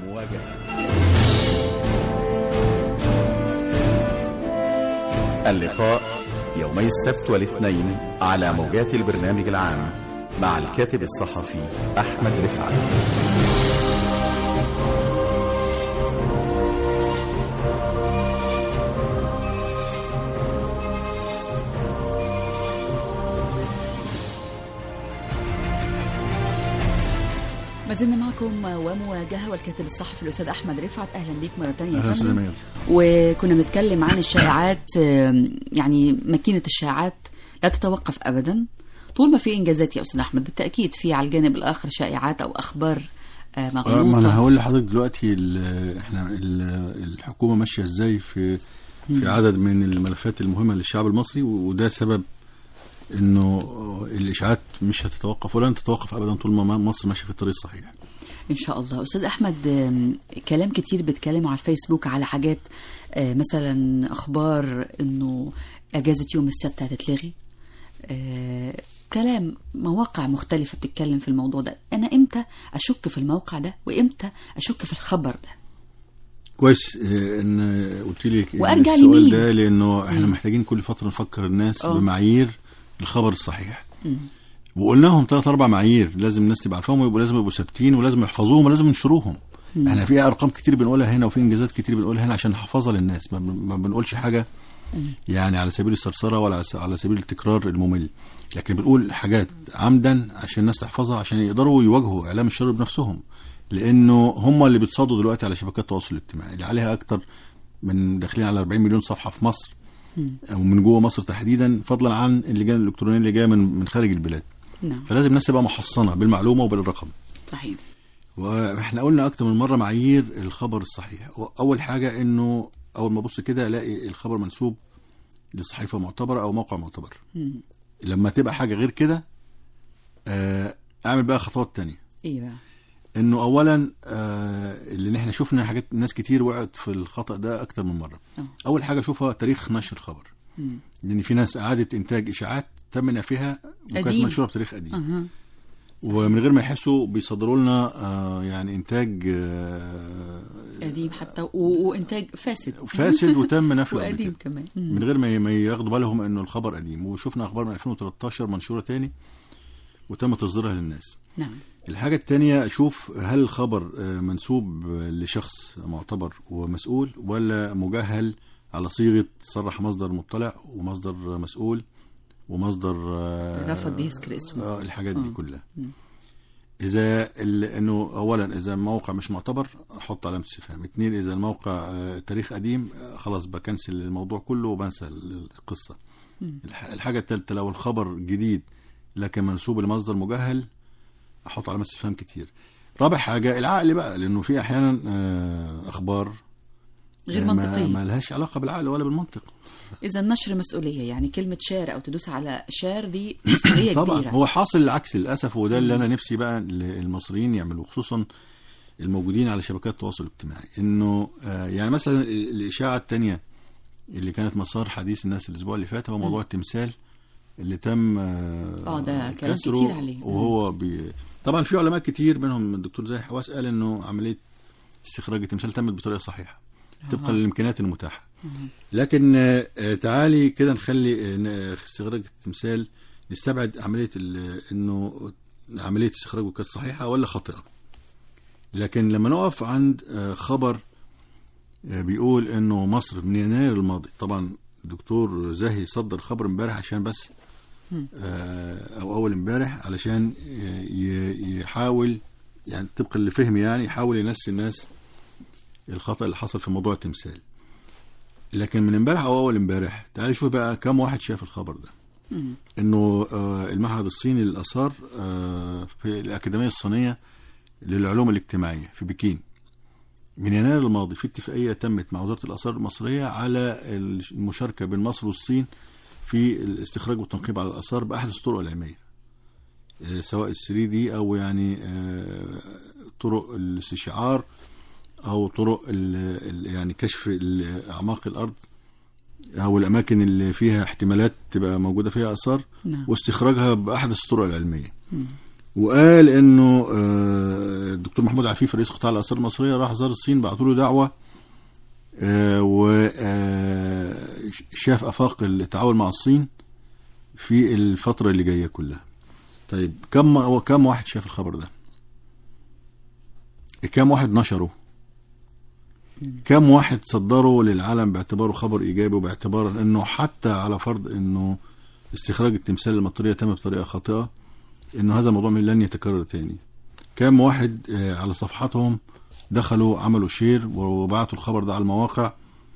[SPEAKER 1] اللقاء يومي السبت والاثنين على موجات البرنامج العام مع الكاتب الصحفي أحمد رفعت
[SPEAKER 2] ما زلنا معكم ومواجهة والكاتب الصحفي الأستاذ أحمد رفعت أهلا بيك مرة ثانية
[SPEAKER 3] اهلا استاذ ميادة
[SPEAKER 2] وكنا بنتكلم عن الشائعات آم، يعني ماكينة الشائعات لا تتوقف أبدا طول ما في إنجازات يا أستاذ أحمد بالتأكيد في على الجانب الآخر شائعات أو أخبار آه،
[SPEAKER 3] آه، ما
[SPEAKER 2] مغلوطة
[SPEAKER 3] انا هقول لحضرتك دلوقتي ال- احنا ال- الحكومه ماشيه ازاي في في عدد من الملفات المهمه للشعب المصري وده سبب انه الاشاعات مش هتتوقف ولن تتوقف ابدا طول ما مصر ماشيه في الطريق الصحيح
[SPEAKER 2] ان شاء الله استاذ احمد آم، كلام كتير بيتكلموا على الفيسبوك على حاجات آه، مثلا اخبار انه اجازه يوم السبت هتتلغي آه، كلام مواقع مختلفه بتتكلم في الموضوع ده انا امتى اشك في الموقع ده وامتى اشك في الخبر ده
[SPEAKER 3] كويس آه، ان قلت لي
[SPEAKER 2] وأرجع
[SPEAKER 3] السؤال
[SPEAKER 2] لمين؟
[SPEAKER 3] ده لانه احنا
[SPEAKER 2] مم.
[SPEAKER 3] محتاجين كل فتره نفكر الناس
[SPEAKER 2] آه.
[SPEAKER 3] بمعايير الخبر الصحيح
[SPEAKER 2] مم.
[SPEAKER 3] وقلناهم ثلاث اربع معايير لازم الناس تبقى عارفاهم ويبقوا لازم يبقوا ثابتين ولازم يحفظوهم ولازم ينشروهم احنا في ارقام كتير بنقولها هنا وفي انجازات كتير بنقولها هنا عشان نحفظها للناس ما, بن- ما بنقولش حاجه يعني على سبيل الثرثره ولا على س- على سبيل التكرار الممل لكن بنقول حاجات عمدا عشان الناس تحفظها عشان يقدروا يواجهوا اعلام الشر بنفسهم لانه هم اللي بيتصادوا دلوقتي على شبكات التواصل الاجتماعي اللي عليها اكتر من داخلين على 40 مليون صفحه في مصر ومن جوه مصر تحديدا فضلا عن اللجان الالكترونيه اللي جايه من من خارج البلاد
[SPEAKER 2] نعم
[SPEAKER 3] فلازم الناس تبقى محصنه بالمعلومه وبالرقم
[SPEAKER 2] صحيح
[SPEAKER 3] واحنا قلنا اكتر من مره معايير الخبر الصحيح اول حاجه انه اول ما ابص كده الاقي الخبر منسوب لصحيفه معتبره او موقع معتبر
[SPEAKER 2] مم.
[SPEAKER 3] لما تبقى حاجه غير كده آه، اعمل بقى خطوات تانية
[SPEAKER 2] ايه بقى
[SPEAKER 3] انه اولا آه، اللي احنا شفنا حاجات ناس كتير وقعت في الخطا ده اكتر من مره
[SPEAKER 2] آه.
[SPEAKER 3] اول حاجه اشوفها تاريخ نشر الخبر
[SPEAKER 2] مم.
[SPEAKER 3] لان في ناس اعاده انتاج اشاعات تم نفيها وكانت
[SPEAKER 2] قديم.
[SPEAKER 3] منشوره بتاريخ قديم
[SPEAKER 2] أها.
[SPEAKER 3] ومن غير ما يحسوا بيصدروا لنا آه، يعني انتاج آه،
[SPEAKER 2] قديم حتى و... وانتاج فاسد
[SPEAKER 3] فاسد وتم نفيه قبل
[SPEAKER 2] وقديم
[SPEAKER 3] كده
[SPEAKER 2] كمان
[SPEAKER 3] من غير ما ما ياخدوا بالهم انه الخبر قديم وشفنا اخبار من 2013 منشوره تاني وتم تصديرها للناس
[SPEAKER 2] نعم
[SPEAKER 3] الحاجة التانية أشوف هل الخبر آه، منسوب لشخص معتبر ومسؤول ولا مجهل على صيغة صرح مصدر مطلع ومصدر مسؤول ومصدر آه،
[SPEAKER 2] رفض يذكر اسمه
[SPEAKER 3] آه، الحاجات دي
[SPEAKER 2] آه.
[SPEAKER 3] كلها إذا ال- إنه أولا إذا الموقع مش معتبر أحط علامة استفهام اثنين إذا الموقع آه، تاريخ قديم آه، خلاص بكنسل الموضوع كله وبنسى ال- القصة الح- الحاجة الثالثة لو الخبر جديد لكن منسوب لمصدر مجهل احط علامات استفهام كتير رابع حاجه العقل بقى لانه في احيانا آه، اخبار
[SPEAKER 2] غير
[SPEAKER 3] آه، ما-
[SPEAKER 2] منطقية
[SPEAKER 3] ما لهاش علاقه بالعقل ولا بالمنطق
[SPEAKER 2] إذا النشر مسؤولية يعني كلمة شار أو تدوس على شار دي مسؤولية
[SPEAKER 3] طبعا
[SPEAKER 2] كبيرة
[SPEAKER 3] هو حاصل العكس للاسف وده اللي انا نفسي بقى ال- المصريين يعملوه خصوصا الموجودين على شبكات التواصل الاجتماعي انه آه، يعني مثلا ال- الاشاعه الثانيه اللي كانت مسار حديث الناس الاسبوع اللي فات هو موضوع التمثال اللي تم
[SPEAKER 2] آه، ده كلام
[SPEAKER 3] كسره
[SPEAKER 2] كتير عليه.
[SPEAKER 3] وهو بي... طبعا في علماء كتير منهم الدكتور زاهي حواس قال انه عمليه استخراج التمثال تمت بطريقه صحيحه طبقا للامكانيات المتاحه لكن آه، آه، تعالي كده نخلي آه، ن- آه، استخراج التمثال نستبعد عمليه ال- انه عمليه استخراجه كانت صحيحه ولا خاطئه لكن لما نقف عند آه، خبر آه، بيقول انه مصر من يناير الماضي طبعا الدكتور زاهي صدر خبر امبارح عشان بس آه، او اول امبارح علشان ي- يحاول يعني طبقا لفهمي يعني يحاول ينسي الناس الخطا اللي حصل في موضوع التمثال لكن من امبارح او اول امبارح تعالي شوف بقى كم واحد شاف الخبر ده انه آه، المعهد الصيني للاثار آه، في الاكاديميه الصينيه للعلوم الاجتماعيه في بكين من يناير الماضي في اتفاقيه تمت مع وزاره الاثار المصريه على المشاركه بين مصر والصين في الاستخراج والتنقيب على الاثار باحدث الطرق العلميه آه، سواء ال 3 دي او يعني آه، طرق الاستشعار او طرق ال- ال- يعني كشف ال- اعماق الارض او الاماكن اللي فيها احتمالات تبقى موجوده فيها اثار
[SPEAKER 2] نعم.
[SPEAKER 3] واستخراجها باحدث الطرق العلميه وقال انه آه، الدكتور محمود عفيف رئيس قطاع الاثار المصريه راح زار الصين بعتوا له دعوه وشاف افاق التعاون مع الصين في الفتره اللي جايه كلها طيب كم هو كم واحد شاف الخبر ده كم واحد نشره كم واحد صدره للعالم باعتباره خبر ايجابي وباعتبار انه حتى على فرض انه استخراج التمثال المطريه تم بطريقه خاطئه انه هذا الموضوع لن يتكرر تاني كم واحد آه، على صفحاتهم دخلوا عملوا شير وبعتوا الخبر ده على المواقع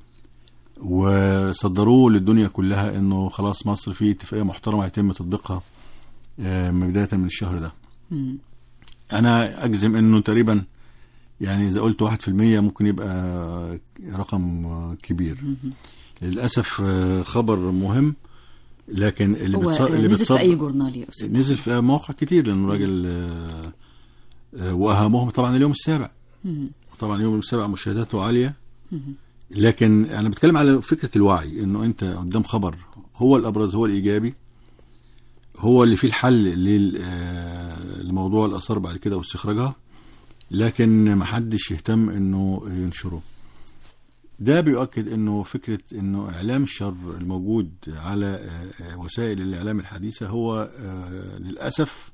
[SPEAKER 3] وصدروه للدنيا كلها انه خلاص مصر في اتفاقيه محترمه هيتم تطبيقها آه، من بدايه من الشهر ده
[SPEAKER 2] مم.
[SPEAKER 3] انا اجزم انه تقريبا يعني اذا قلت واحد في المية ممكن يبقى رقم كبير للاسف آه، خبر مهم لكن اللي
[SPEAKER 2] هو
[SPEAKER 3] بتص...
[SPEAKER 2] آه،
[SPEAKER 3] اللي
[SPEAKER 2] نزل في
[SPEAKER 3] بتصدر
[SPEAKER 2] اي جورنال يا استاذ
[SPEAKER 3] نزل في مواقع كتير لانه راجل آه، آه، واهمهم طبعا اليوم السابع طبعا اليوم السابع مشاهداته عاليه لكن انا بتكلم على فكره الوعي انه انت قدام خبر هو الابرز هو الايجابي هو اللي فيه الحل لل- آه، لموضوع الاثار بعد كده واستخراجها لكن ما حدش يهتم انه ينشره ده بيؤكد انه فكره انه اعلام الشر الموجود على آه، آه، وسائل الاعلام الحديثه هو آه، للاسف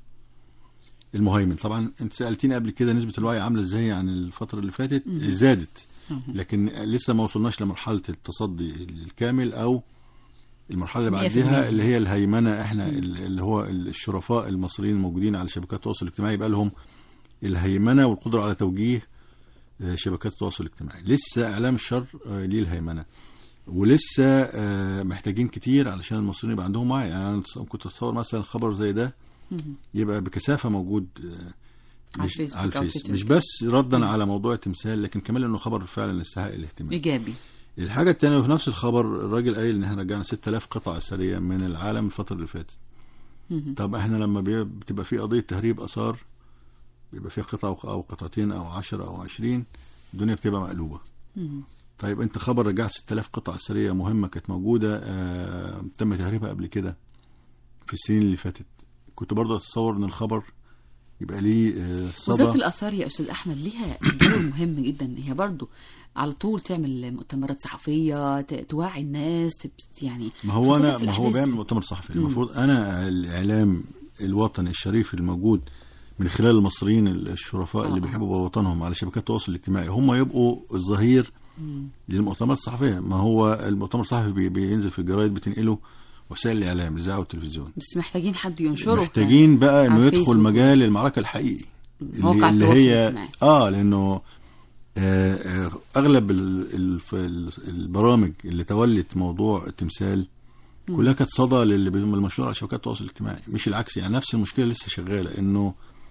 [SPEAKER 3] المهيمن طبعا انت سالتيني قبل كده نسبه الوعي عامله ازاي عن الفتره اللي فاتت زادت لكن لسه ما وصلناش لمرحله التصدي الكامل او المرحله اللي
[SPEAKER 2] مية في
[SPEAKER 3] بعدها
[SPEAKER 2] المية.
[SPEAKER 3] اللي هي الهيمنه احنا اللي هو الشرفاء المصريين الموجودين على شبكات التواصل الاجتماعي يبقى لهم الهيمنه والقدره على توجيه آه، شبكات التواصل الاجتماعي لسه اعلام الشر آه، ليه الهيمنه ولسه آه، محتاجين كتير علشان المصريين يبقى عندهم وعي يعني انا كنت اتصور مثلا خبر زي ده يبقى بكثافه موجود آه،
[SPEAKER 2] على
[SPEAKER 3] مش-
[SPEAKER 2] الفيسبوك
[SPEAKER 3] على
[SPEAKER 2] أو
[SPEAKER 3] الفيس
[SPEAKER 2] تويتر.
[SPEAKER 3] مش بس ردا على موضوع التمثال لكن كمان انه خبر فعلا يستحق الاهتمام
[SPEAKER 2] ايجابي
[SPEAKER 3] الحاجه الثانيه في نفس الخبر الراجل قايل ان احنا رجعنا 6000 قطعه اثريه من العالم الفتره اللي فاتت طب احنا لما بي- بتبقى في قضيه تهريب اثار بيبقى فيها قطعه او قطعتين او 10 او 20 الدنيا بتبقى مقلوبه طيب انت خبر رجعت 6000 قطعه اثريه مهمه كانت موجوده آه تم تهريبها قبل كده في السنين اللي فاتت كنت برضه اتصور ان الخبر يبقى ليه آه
[SPEAKER 2] وزاره
[SPEAKER 3] صدى
[SPEAKER 2] الاثار يا استاذ احمد ليها دور مهم جدا هي برضو على طول تعمل مؤتمرات صحفيه ت- توعي الناس تب- يعني
[SPEAKER 3] ما هو انا
[SPEAKER 2] خاصة في
[SPEAKER 3] ما هو
[SPEAKER 2] الأحداث
[SPEAKER 3] بيعمل
[SPEAKER 2] دي.
[SPEAKER 3] مؤتمر صحفي المفروض انا الاعلام الوطني الشريف الموجود من خلال المصريين الشرفاء اللي
[SPEAKER 2] آه.
[SPEAKER 3] بيحبوا وطنهم على شبكات التواصل الاجتماعي هم يبقوا الظهير للمؤتمرات الصحفيه ما هو المؤتمر الصحفي بي- بينزل في الجرايد بتنقله وسائل الاعلام الاذاعه والتلفزيون
[SPEAKER 2] بس محتاجين حد ينشره
[SPEAKER 3] محتاجين بقى
[SPEAKER 2] على
[SPEAKER 3] انه يدخل
[SPEAKER 2] الفيسبوك.
[SPEAKER 3] مجال المعركه الحقيقي
[SPEAKER 2] مواقع
[SPEAKER 3] اللي, اللي
[SPEAKER 2] التواصل
[SPEAKER 3] هي
[SPEAKER 2] الاجتماعي.
[SPEAKER 3] اه لانه آه آه اغلب ال- الف- ال- البرامج اللي تولت موضوع التمثال كلها كانت صدى للي بي- المنشور على شبكات التواصل الاجتماعي مش العكس يعني نفس المشكله لسه شغاله انه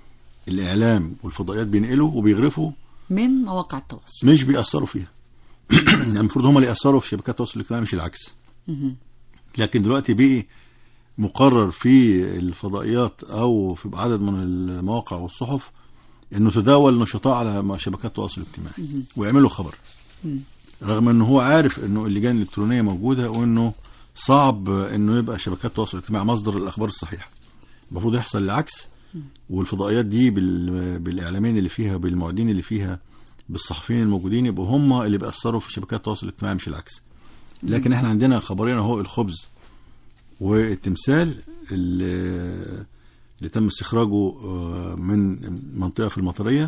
[SPEAKER 3] الاعلام والفضائيات بينقلوا وبيغرفوا
[SPEAKER 2] من مواقع التواصل
[SPEAKER 3] مش بيأثروا فيها يعني المفروض هم اللي يأثروا في شبكات التواصل الاجتماعي مش العكس لكن دلوقتي بقي مقرر في الفضائيات او في عدد من المواقع والصحف انه تداول نشطاء على شبكات التواصل الاجتماعي ويعملوا خبر رغم انه هو عارف انه اللجان الالكترونيه موجوده وانه صعب انه يبقى شبكات التواصل الاجتماعي مصدر الاخبار الصحيحه المفروض يحصل العكس والفضائيات دي بال- بالاعلاميين اللي فيها بالمعدين اللي فيها بالصحفيين الموجودين يبقوا هم اللي بيأثروا في شبكات التواصل الاجتماعي مش العكس لكن احنا عندنا خبرين اهو الخبز والتمثال اللي, اللي تم استخراجه آه، من منطقه في المطريه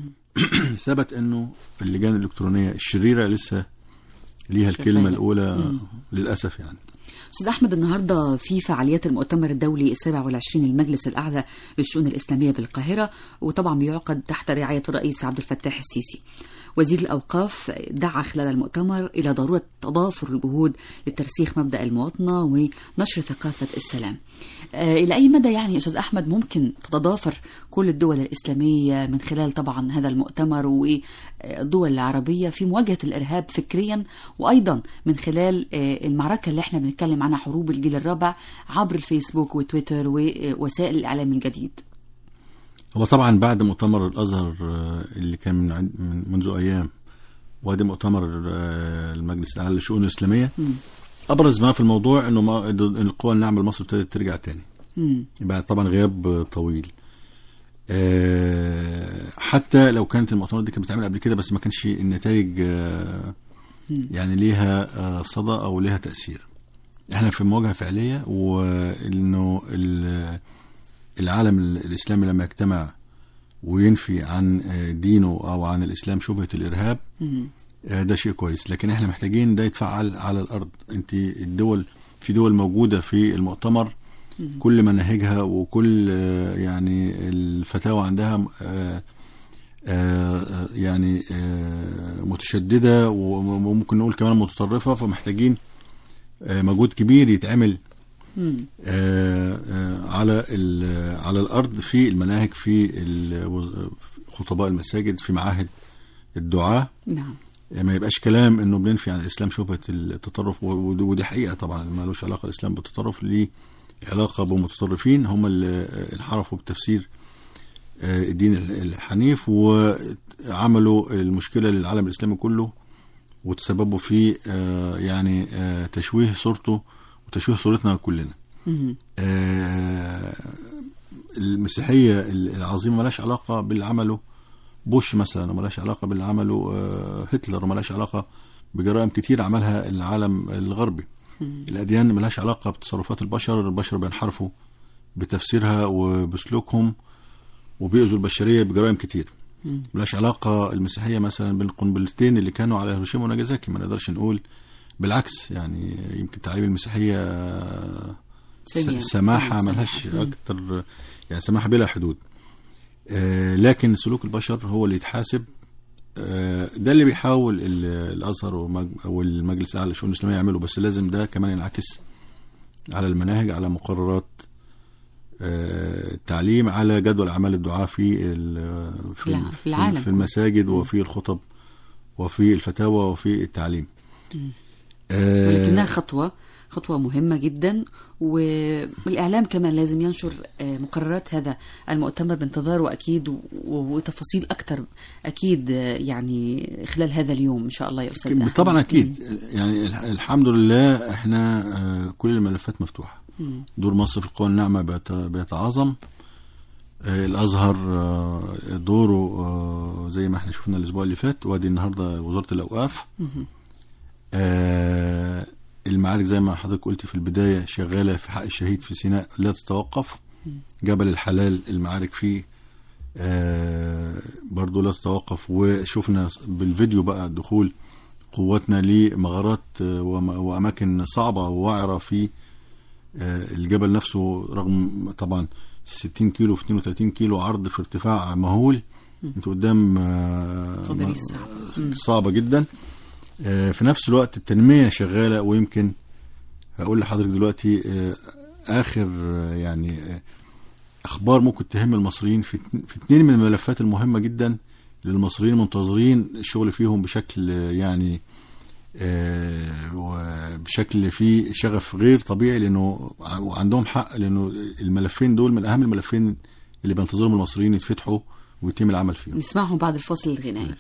[SPEAKER 3] ثبت انه اللجان الالكترونيه الشريره لسه ليها الكلمه
[SPEAKER 2] شغالة.
[SPEAKER 3] الاولى للاسف يعني
[SPEAKER 2] استاذ احمد النهارده في فعاليات المؤتمر الدولي السابع والعشرين المجلس الاعلى للشؤون الاسلاميه بالقاهره وطبعا بيعقد تحت رعايه الرئيس عبد الفتاح السيسي وزير الاوقاف دعا خلال المؤتمر الى ضروره تضافر الجهود لترسيخ مبدا المواطنه ونشر ثقافه السلام. آه، الى اي مدى يعني استاذ احمد ممكن تتضافر كل الدول الاسلاميه من خلال طبعا هذا المؤتمر والدول العربيه في مواجهه الارهاب فكريا وايضا من خلال آه، المعركه اللي احنا بنتكلم عنها حروب الجيل الرابع عبر الفيسبوك وتويتر ووسائل الاعلام الجديد.
[SPEAKER 3] هو طبعا بعد مؤتمر الازهر آه، اللي كان من عند- من منذ ايام وادي مؤتمر آه، المجلس الاعلى للشؤون الاسلاميه ابرز ما في الموضوع انه ما إن القوى الناعمه المصري ابتدت ترجع تاني
[SPEAKER 2] مم.
[SPEAKER 3] بعد طبعا غياب آه، طويل آه، حتى لو كانت المؤتمرات دي كانت بتتعمل قبل كده بس ما كانش النتائج آه، يعني ليها آه، صدى او ليها تاثير احنا في مواجهه فعليه وانه ال- العالم الاسلامي لما يجتمع وينفي عن آه، دينه او عن الاسلام شبهه الارهاب آه، ده شيء كويس لكن احنا محتاجين ده يتفعل على الارض انت الدول في دول موجوده في المؤتمر كل مناهجها وكل آه، يعني الفتاوى عندها آه، آه، يعني آه، متشدده وممكن نقول كمان متطرفه فمحتاجين آه، مجهود كبير يتعمل
[SPEAKER 2] مم.
[SPEAKER 3] آه، آه، على ال- على الارض في المناهج في ال- خطباء المساجد في معاهد الدعاه
[SPEAKER 2] نعم
[SPEAKER 3] ما يبقاش كلام انه بننفي عن الاسلام شبهه التطرف و- ود- ودي حقيقه طبعا ما لوش علاقه الاسلام بالتطرف ليه علاقه بمتطرفين هم اللي انحرفوا بتفسير آه، الدين الحنيف وعملوا المشكله للعالم الاسلامي كله وتسببوا في آه، يعني آه، تشويه صورته وتشويه صورتنا كلنا
[SPEAKER 2] مم.
[SPEAKER 3] آه، المسيحيه العظيمه ملهاش علاقه باللي عمله بوش مثلا وملهاش علاقه باللي عمله آه، هتلر وملهاش علاقه بجرائم كتير عملها العالم الغربي الاديان ملهاش علاقه بتصرفات البشر البشر بينحرفوا بتفسيرها وبسلوكهم وبيأذوا البشريه بجرائم كتير ملهاش علاقه المسيحيه مثلا بالقنبلتين اللي كانوا على هيروشيما وناجازاكي ما نقدرش نقول بالعكس يعني يمكن تعليم المسيحيه آه،
[SPEAKER 2] سميع.
[SPEAKER 3] سماحه
[SPEAKER 2] نعم،
[SPEAKER 3] ملهاش
[SPEAKER 2] سماحة.
[SPEAKER 3] اكتر يعني سماحه بلا حدود آه، لكن سلوك البشر هو اللي يتحاسب آه، ده اللي بيحاول ال- الازهر ومج- والمجلس الاعلى للشؤون الاسلاميه يعمله بس لازم ده كمان ينعكس على المناهج على مقررات آه، التعليم على جدول اعمال الدعاء في ال- في
[SPEAKER 2] الع-
[SPEAKER 3] ال-
[SPEAKER 2] في العالم
[SPEAKER 3] في المساجد وفي الخطب وفي الفتاوى وفي التعليم آه،
[SPEAKER 2] ولكنها خطوة خطوة مهمة جدا والإعلام كمان لازم ينشر آه، مقررات هذا المؤتمر بانتظار وأكيد و- وتفاصيل أكثر أكيد آه، يعني خلال هذا اليوم إن شاء الله يا أستاذ أحمد.
[SPEAKER 3] طبعا اكيد يعني الح- الحمد لله احنا آه، كل الملفات مفتوحه
[SPEAKER 2] مم.
[SPEAKER 3] دور مصر في القوى الناعمه بيت- بيتعاظم آه، الازهر آه، دوره آه، زي ما احنا شفنا الاسبوع اللي فات وادي النهارده وزاره الاوقاف
[SPEAKER 2] مهم.
[SPEAKER 3] آه، المعارك زي ما حضرتك قلت في البدايه شغاله في حق الشهيد في سيناء لا تتوقف جبل الحلال المعارك فيه آه، برضو لا تتوقف وشفنا بالفيديو بقى دخول قواتنا لمغارات آه، وم- واماكن صعبه ووعره في آه، الجبل نفسه رغم طبعا 60 كيلو في 32 كيلو عرض في ارتفاع مهول انت قدام آه،
[SPEAKER 2] تضاريس
[SPEAKER 3] م-
[SPEAKER 2] صعبة. مم.
[SPEAKER 3] صعبه جدا آه، في نفس الوقت التنميه شغاله ويمكن هقول لحضرتك دلوقتي آه، اخر آه، يعني آه، اخبار ممكن تهم المصريين في في اتنين من الملفات المهمه جدا للمصريين منتظرين الشغل فيهم بشكل آه، يعني آه، وبشكل فيه شغف غير طبيعي لانه ع- وعندهم حق لانه الملفين دول من اهم الملفين اللي بينتظرهم المصريين يتفتحوا ويتم العمل فيهم
[SPEAKER 2] نسمعهم بعد الفاصل الغنائي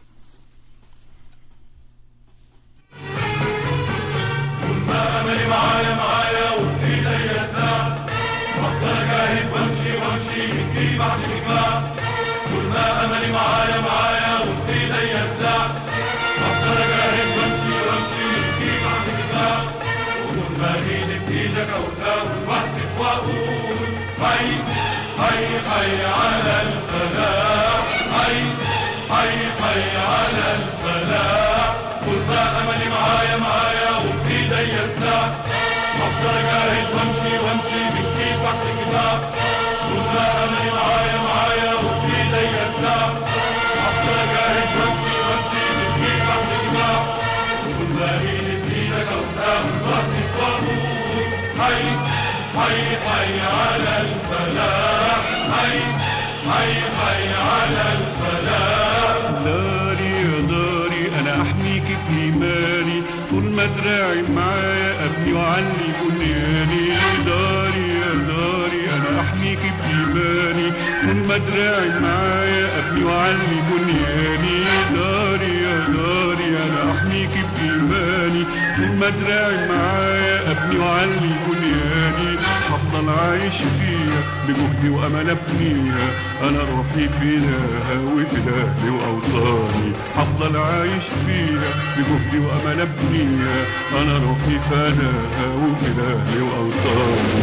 [SPEAKER 4] داري يا داري انا احميك بايماني طول ما دراعي معايا ابني وعلي بنياني داري يا داري انا احميك بايماني طول ما دراعي معايا ابني وعلي بنياني داري يا داري انا احميك بايماني طول ما دراعي معايا ابني وعلي بنياني هفضل عايش فيها بجهدي وامل ابنيها انا روحي فداها وفداهي واوطاني هفضل عايش فيها بجهدي وامل ابنيها انا روحي فداها وفداهي واوطاني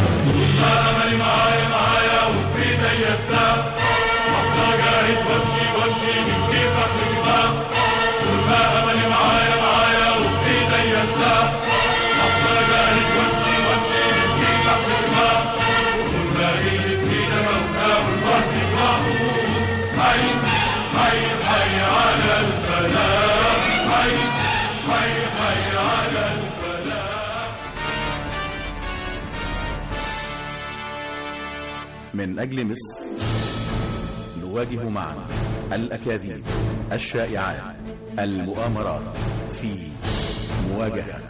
[SPEAKER 1] من أجل مصر نواجه معا الأكاذيب الشائعات المؤامرات في مواجهة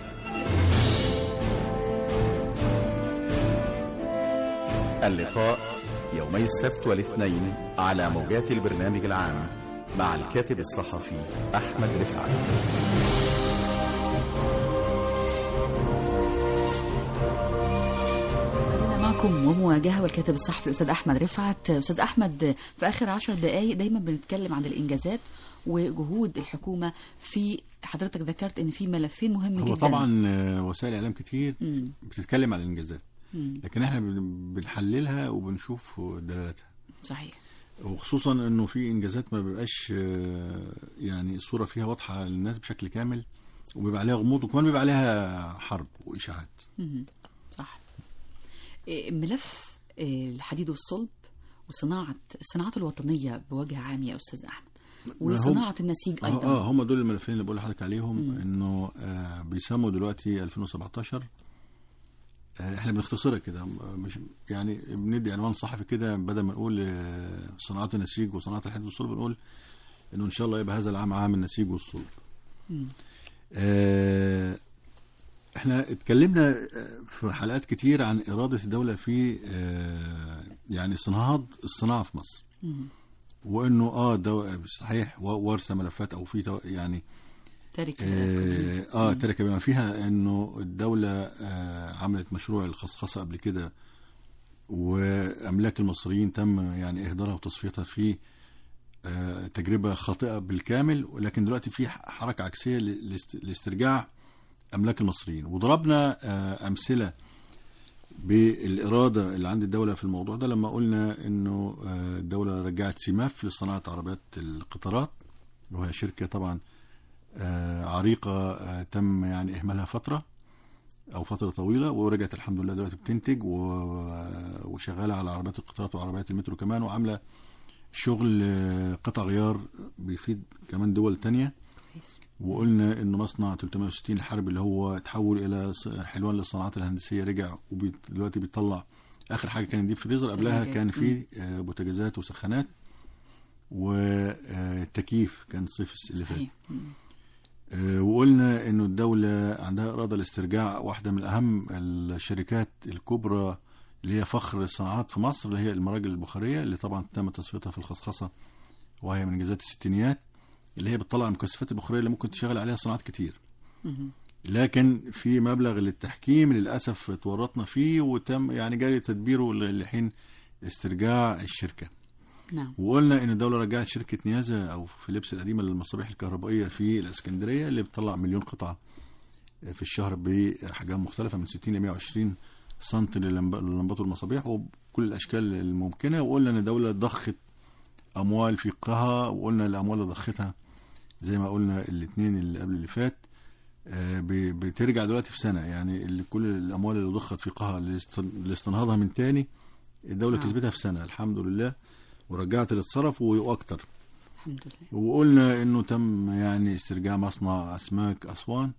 [SPEAKER 1] اللقاء يومي السبت والاثنين على موجات البرنامج العام مع الكاتب الصحفي أحمد رفعت
[SPEAKER 2] أنا معكم ومواجهة والكاتب الصحفي الأستاذ أحمد رفعت أستاذ أحمد في آخر عشر دقايق دايما بنتكلم عن الإنجازات وجهود الحكومة في حضرتك ذكرت إن في ملفين مهم
[SPEAKER 3] هو
[SPEAKER 2] جدا
[SPEAKER 3] طبعا آه، وسائل اعلام كتير
[SPEAKER 2] مم.
[SPEAKER 3] بتتكلم على الانجازات
[SPEAKER 2] مم.
[SPEAKER 3] لكن احنا بن- بنحللها وبنشوف دلالاتها
[SPEAKER 2] صحيح
[SPEAKER 3] وخصوصا انه في انجازات ما بيبقاش آه، يعني الصوره فيها واضحه للناس بشكل كامل وبيبقى عليها غموض وكمان بيبقى عليها حرب واشاعات
[SPEAKER 2] مهم. صح إيه، ملف إيه، الحديد والصلب وصناعة الصناعات الوطنية بوجه عام يا أستاذ أحمد وصناعة النسيج
[SPEAKER 3] اه
[SPEAKER 2] أيضا
[SPEAKER 3] اه هم دول الملفين اللي بقول لحضرتك عليهم انه آه بيسموا دلوقتي 2017 آه احنا بنختصرها كده م- مش يعني بندي عنوان صحفي كده بدل ما نقول آه صناعات النسيج وصناعه الحديد والصلب بنقول انه ان شاء الله يبقى هذا العام عام النسيج والصلب. آه احنا اتكلمنا آه، في حلقات كتير عن اراده الدوله في آه يعني صناعه الصناعه في مصر. وانه اه ده صحيح و- ورثه ملفات او في تو- يعني
[SPEAKER 2] تارك
[SPEAKER 3] اه, آه تركه بما فيها انه الدوله آه عملت مشروع الخصخصه قبل كده واملاك المصريين تم يعني اهدارها وتصفيتها في آه تجربه خاطئه بالكامل ولكن دلوقتي في ح- حركه عكسيه ل- لاست- لاسترجاع املاك المصريين وضربنا آه امثله بالاراده اللي عند الدوله في الموضوع ده لما قلنا انه آه، الدوله رجعت سيماف لصناعه عربيات القطارات وهي شركه طبعا آه، عريقه آه، تم يعني اهمالها فتره او فتره طويله ورجعت الحمد لله دلوقتي بتنتج و- وشغاله على عربيات القطارات وعربيات المترو كمان وعامله شغل آه، قطع غيار بيفيد كمان دول تانية وقلنا انه مصنع 360 الحرب اللي هو تحول الى ص- حلوان للصناعات الهندسيه رجع ودلوقتي بيطلع اخر حاجه كان ديب فريزر قبلها
[SPEAKER 2] تلاجة.
[SPEAKER 3] كان في آه، بوتاجازات وسخانات والتكييف كان الصيف اللي فات
[SPEAKER 2] صحيح مم.
[SPEAKER 3] آه، وقلنا انه الدولة عندها إرادة لاسترجاع واحدة من أهم الشركات الكبرى اللي هي فخر الصناعات في مصر اللي هي المراجل البخارية اللي طبعا تم تصفيتها في الخصخصة وهي من إنجازات الستينيات اللي هي بتطلع المكثفات البخارية اللي ممكن تشغل عليها صناعات كتير
[SPEAKER 2] مهم.
[SPEAKER 3] لكن في مبلغ للتحكيم للأسف تورطنا فيه وتم يعني جاري تدبيره لحين استرجاع الشركة
[SPEAKER 2] نعم
[SPEAKER 3] وقلنا ان الدوله رجعت شركه نيازا او فيليبس القديمه للمصابيح الكهربائيه في الاسكندريه اللي بتطلع مليون قطعه في الشهر بحجم مختلفه من 60 ل 120 سم للمب- للمبات والمصابيح وبكل الاشكال الممكنه وقلنا ان الدوله ضخت اموال في قها وقلنا الاموال اللي ضختها زي ما قلنا الاثنين اللي قبل اللي فات آه، ب- بترجع دلوقتي في سنه يعني اللي كل الاموال اللي ضخت في قها لاست- لاستنهاضها من تاني الدوله
[SPEAKER 2] نعم.
[SPEAKER 3] كسبتها في سنه الحمد لله ورجعت اللي اتصرف واكتر
[SPEAKER 2] الحمد لله
[SPEAKER 3] وقلنا انه تم يعني استرجاع مصنع اسماك اسوان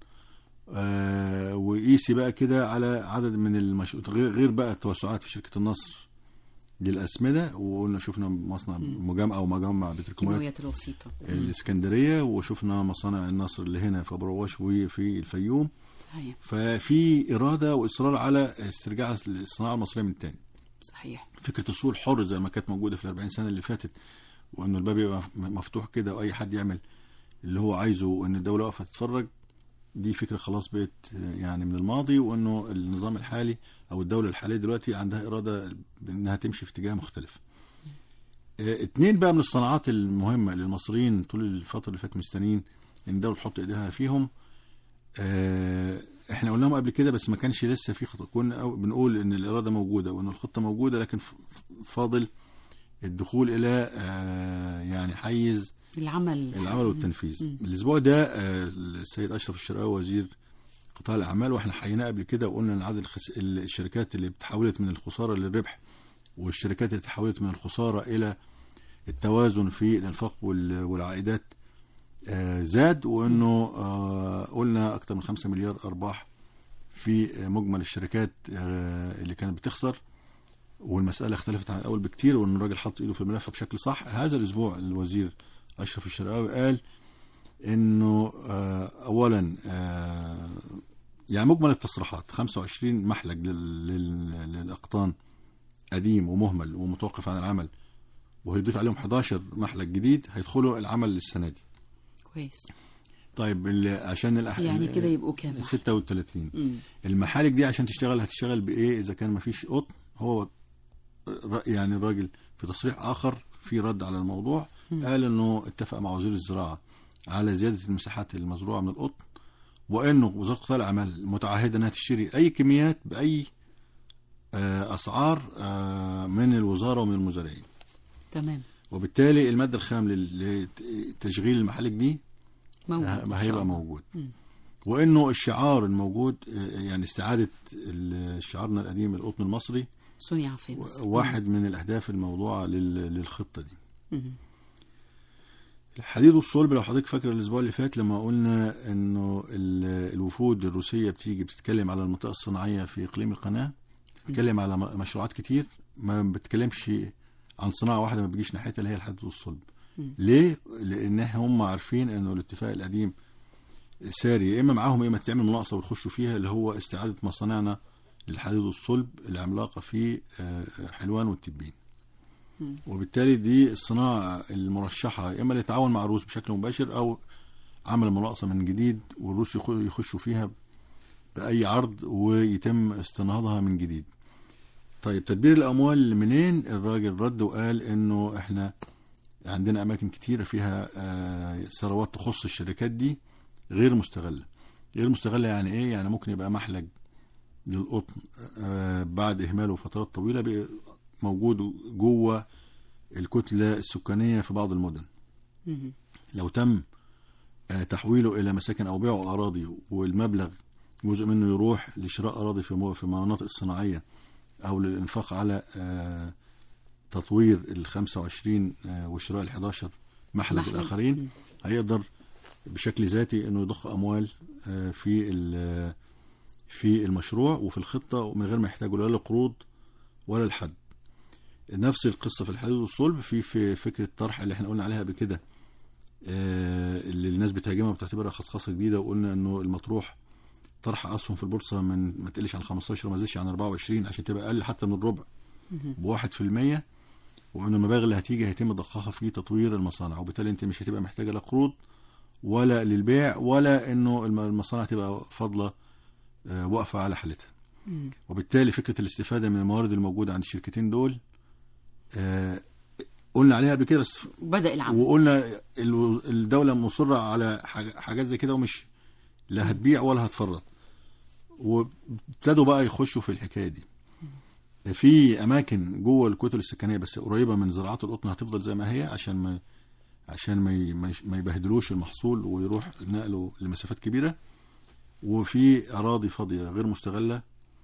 [SPEAKER 3] آه وقيسي بقى كده على عدد من المش... غير غير بقى التوسعات في شركه النصر للاسمده وقلنا شفنا مصنع مجمع او مجمع بتركماويات
[SPEAKER 2] كيماويات الوسيطة
[SPEAKER 3] الاسكندريه وشفنا مصانع النصر اللي هنا في ابو رواش وفي الفيوم
[SPEAKER 2] صحيح
[SPEAKER 3] ففي اراده واصرار على استرجاع الصناعه المصريه من تاني
[SPEAKER 2] صحيح
[SPEAKER 3] فكره السوق الحر زي ما كانت موجوده في ال 40 سنه اللي فاتت وانه الباب يبقى مفتوح كده واي حد يعمل اللي هو عايزه وان الدوله واقفه تتفرج دي فكره خلاص بقت يعني من الماضي وانه النظام الحالي او الدوله الحاليه دلوقتي عندها اراده انها تمشي في اتجاه مختلف. اه، اتنين بقى من الصناعات المهمه للمصريين طول الفتره اللي فاتت مستنيين ان الدوله تحط ايديها فيهم اه، احنا قلناهم قبل كده بس ما كانش لسه في خطه كنا أو- بنقول ان الاراده موجوده وان الخطه موجوده لكن ف- فاضل الدخول الى اه، يعني حيز
[SPEAKER 2] العمل
[SPEAKER 3] العمل والتنفيذ الاسبوع ده آه، السيد اشرف الشرقاوي وزير قطاع الاعمال واحنا حييناه قبل كده وقلنا ان عدد الخس... الشركات اللي تحولت من الخساره للربح والشركات اللي تحولت من الخساره الى التوازن في الانفاق وال... والعائدات آه، زاد وانه آه، قلنا اكثر من 5 مليار ارباح في آه، مجمل الشركات آه، اللي كانت بتخسر والمساله اختلفت عن الاول بكتير وان الراجل حط ايده في الملف بشكل صح هذا الاسبوع الوزير اشرف الشرقاوي قال انه آه، اولا آه، يعني مجمل التصريحات 25 محلق لل- لل- للاقطان قديم ومهمل ومتوقف عن العمل وهيضيف عليهم 11 محلق جديد هيدخلوا العمل السنه دي
[SPEAKER 2] كويس
[SPEAKER 3] طيب ال- عشان الأح...
[SPEAKER 2] يعني كده يبقوا كام محل؟
[SPEAKER 3] 36
[SPEAKER 2] مم.
[SPEAKER 3] المحالك دي عشان تشتغل هتشتغل بايه اذا كان مفيش قطن هو ر- يعني الراجل في تصريح اخر في رد على الموضوع قال انه اتفق مع وزير الزراعه على زياده المساحات المزروعه من القطن وانه وزاره قطاع الاعمال متعهده انها تشتري اي كميات باي آه، اسعار آه، من الوزاره ومن المزارعين
[SPEAKER 2] تمام
[SPEAKER 3] وبالتالي الماده الخام لل- لتشغيل المحالك دي
[SPEAKER 2] موجود
[SPEAKER 3] ه-
[SPEAKER 2] إن
[SPEAKER 3] ما
[SPEAKER 2] شاء
[SPEAKER 3] هيبقى
[SPEAKER 2] الله.
[SPEAKER 3] موجود
[SPEAKER 2] مم.
[SPEAKER 3] وانه الشعار الموجود آه، يعني استعاده ال- شعارنا القديم القطن المصري
[SPEAKER 2] صنع في مصر
[SPEAKER 3] واحد من الاهداف الموضوعه لل- للخطه دي
[SPEAKER 2] مم.
[SPEAKER 3] الحديد والصلب لو حضرتك فاكر الاسبوع اللي فات لما قلنا انه ال- الوفود الروسيه بتيجي بتتكلم على المنطقه الصناعيه في اقليم القناه بتتكلم على م- مشروعات كتير ما بتتكلمش عن صناعه واحده ما بتجيش ناحيتها اللي هي الحديد والصلب
[SPEAKER 2] مم.
[SPEAKER 3] ليه لان هم عارفين انه الاتفاق القديم ساري يا اما معاهم يا اما تعمل مناقصه ويخشوا فيها اللي هو استعاده مصانعنا للحديد والصلب العملاقه في آه، حلوان والتبين
[SPEAKER 2] مم.
[SPEAKER 3] وبالتالي دي الصناعه المرشحه يا اما للتعاون مع الروس بشكل مباشر او عمل مناقصه من جديد والروس يخ- يخشوا فيها باي عرض ويتم استنهاضها من جديد طيب تدبير الاموال منين الراجل رد وقال انه احنا عندنا اماكن كتيره فيها آه، ثروات تخص الشركات دي غير مستغله غير مستغله يعني ايه يعني ممكن يبقى محلج للقطن آه، بعد اهماله فترات طويله بقى موجود جوه الكتله السكانيه في بعض المدن
[SPEAKER 2] مم.
[SPEAKER 3] لو تم آه، تحويله الى مساكن او بيعه اراضي والمبلغ جزء منه يروح لشراء اراضي في مو- في مناطق الصناعيه او للانفاق على آه، تطوير ال 25 آه، وشراء ال 11 محلج
[SPEAKER 2] محلج.
[SPEAKER 3] الاخرين
[SPEAKER 2] مم.
[SPEAKER 3] هيقدر بشكل ذاتي انه يضخ اموال آه، في ال- في المشروع وفي الخطه من غير ما يحتاجوا لا لقروض ولا لحد نفس القصه في الحديد والصلب في في فكره طرح اللي احنا قلنا عليها قبل كده آه، اللي الناس بتهاجمها وبتعتبرها خصخصه جديده وقلنا انه المطروح طرح اسهم في البورصه من ما تقلش عن 15 وما تزيدش عن 24 عشان تبقى اقل حتى من الربع بواحد في المية وان المبالغ اللي هتيجي هيتم ضخها في تطوير المصانع وبالتالي انت مش هتبقى محتاجه لا قروض ولا للبيع ولا انه الم- المصانع تبقى فاضله آه، واقفه على حالتها
[SPEAKER 2] مم.
[SPEAKER 3] وبالتالي فكره الاستفاده من الموارد الموجوده عند الشركتين دول آه، قلنا عليها قبل كده بس
[SPEAKER 2] بدأ العمل
[SPEAKER 3] وقلنا الو- الدوله مصره على حاج- حاجات زي كده ومش لا هتبيع ولا هتفرط وابتدوا بقى يخشوا في الحكايه دي في اماكن جوه الكتل السكنيه بس قريبه من زراعات القطن هتفضل زي ما هي عشان ما عشان ما ي- ما يش- ما يبهدلوش المحصول ويروح نقله لمسافات كبيره وفي اراضي فاضيه غير مستغله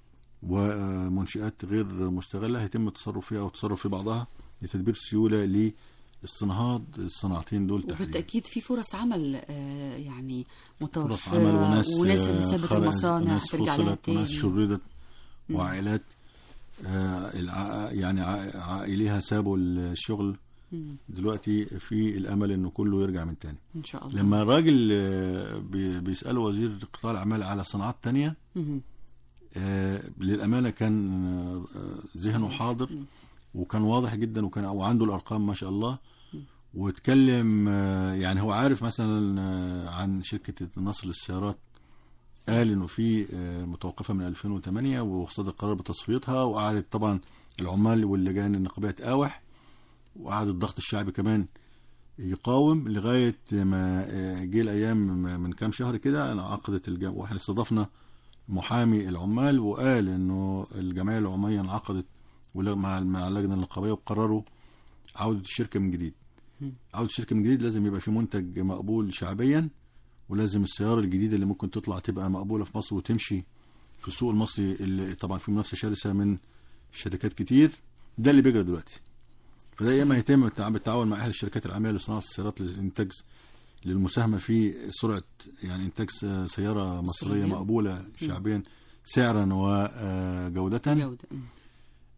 [SPEAKER 3] ومنشآت غير مستغله هيتم التصرف فيها او التصرف في بعضها لتدبير سيوله لاستنهاض الصناعتين دول تحديدا
[SPEAKER 2] وبالتأكيد في فرص عمل آه، يعني متوفرة
[SPEAKER 3] فرص عمل وناس
[SPEAKER 2] وناس
[SPEAKER 3] آه،
[SPEAKER 2] اللي سابت
[SPEAKER 3] خرجت
[SPEAKER 2] المصانع
[SPEAKER 3] وناس
[SPEAKER 2] هترجع لها
[SPEAKER 3] فصلت وناس
[SPEAKER 2] تاني
[SPEAKER 3] شردت وعائلات آه، الع- يعني ع- عائليها سابوا الشغل
[SPEAKER 2] مم.
[SPEAKER 3] دلوقتي في الامل انه كله يرجع من تاني
[SPEAKER 2] إن شاء الله
[SPEAKER 3] لما الراجل آه، بي- بيساله وزير قطاع الاعمال على صناعات تانية
[SPEAKER 2] مم.
[SPEAKER 3] آه، للامانه كان آه، آه، ذهنه حاضر
[SPEAKER 2] مم.
[SPEAKER 3] وكان واضح جدا وكان وعنده الارقام ما شاء الله واتكلم آه، يعني هو عارف مثلا آه، عن شركه النصر للسيارات قال انه في آه، متوقفه من 2008 وصدر قرار بتصفيتها وقعدت طبعا العمال واللجان النقابيه تقاوح وقعد الضغط الشعبي كمان يقاوم لغايه ما آه، جه الايام من كام شهر كده انعقدت الجم... واحنا استضفنا محامي العمال وقال انه الجمعيه العماليه انعقدت ولا- مع مع اللجنه النقابيه وقرروا عوده الشركه من جديد. عوده الشركه من جديد لازم يبقى في منتج مقبول شعبيا ولازم السياره الجديده اللي ممكن تطلع تبقى مقبوله في مصر وتمشي في السوق المصري اللي طبعا في منافسه شرسه من شركات كتير ده اللي بيجري دلوقتي. فده يا اما يتم التع- بالتعاون مع احد الشركات العالميه لصناعه السيارات للانتاج للمساهمه في سرعه يعني انتاج س- سياره مصريه
[SPEAKER 2] مصرية.
[SPEAKER 3] مقبوله شعبيا سعرا وجوده
[SPEAKER 2] جودة مم.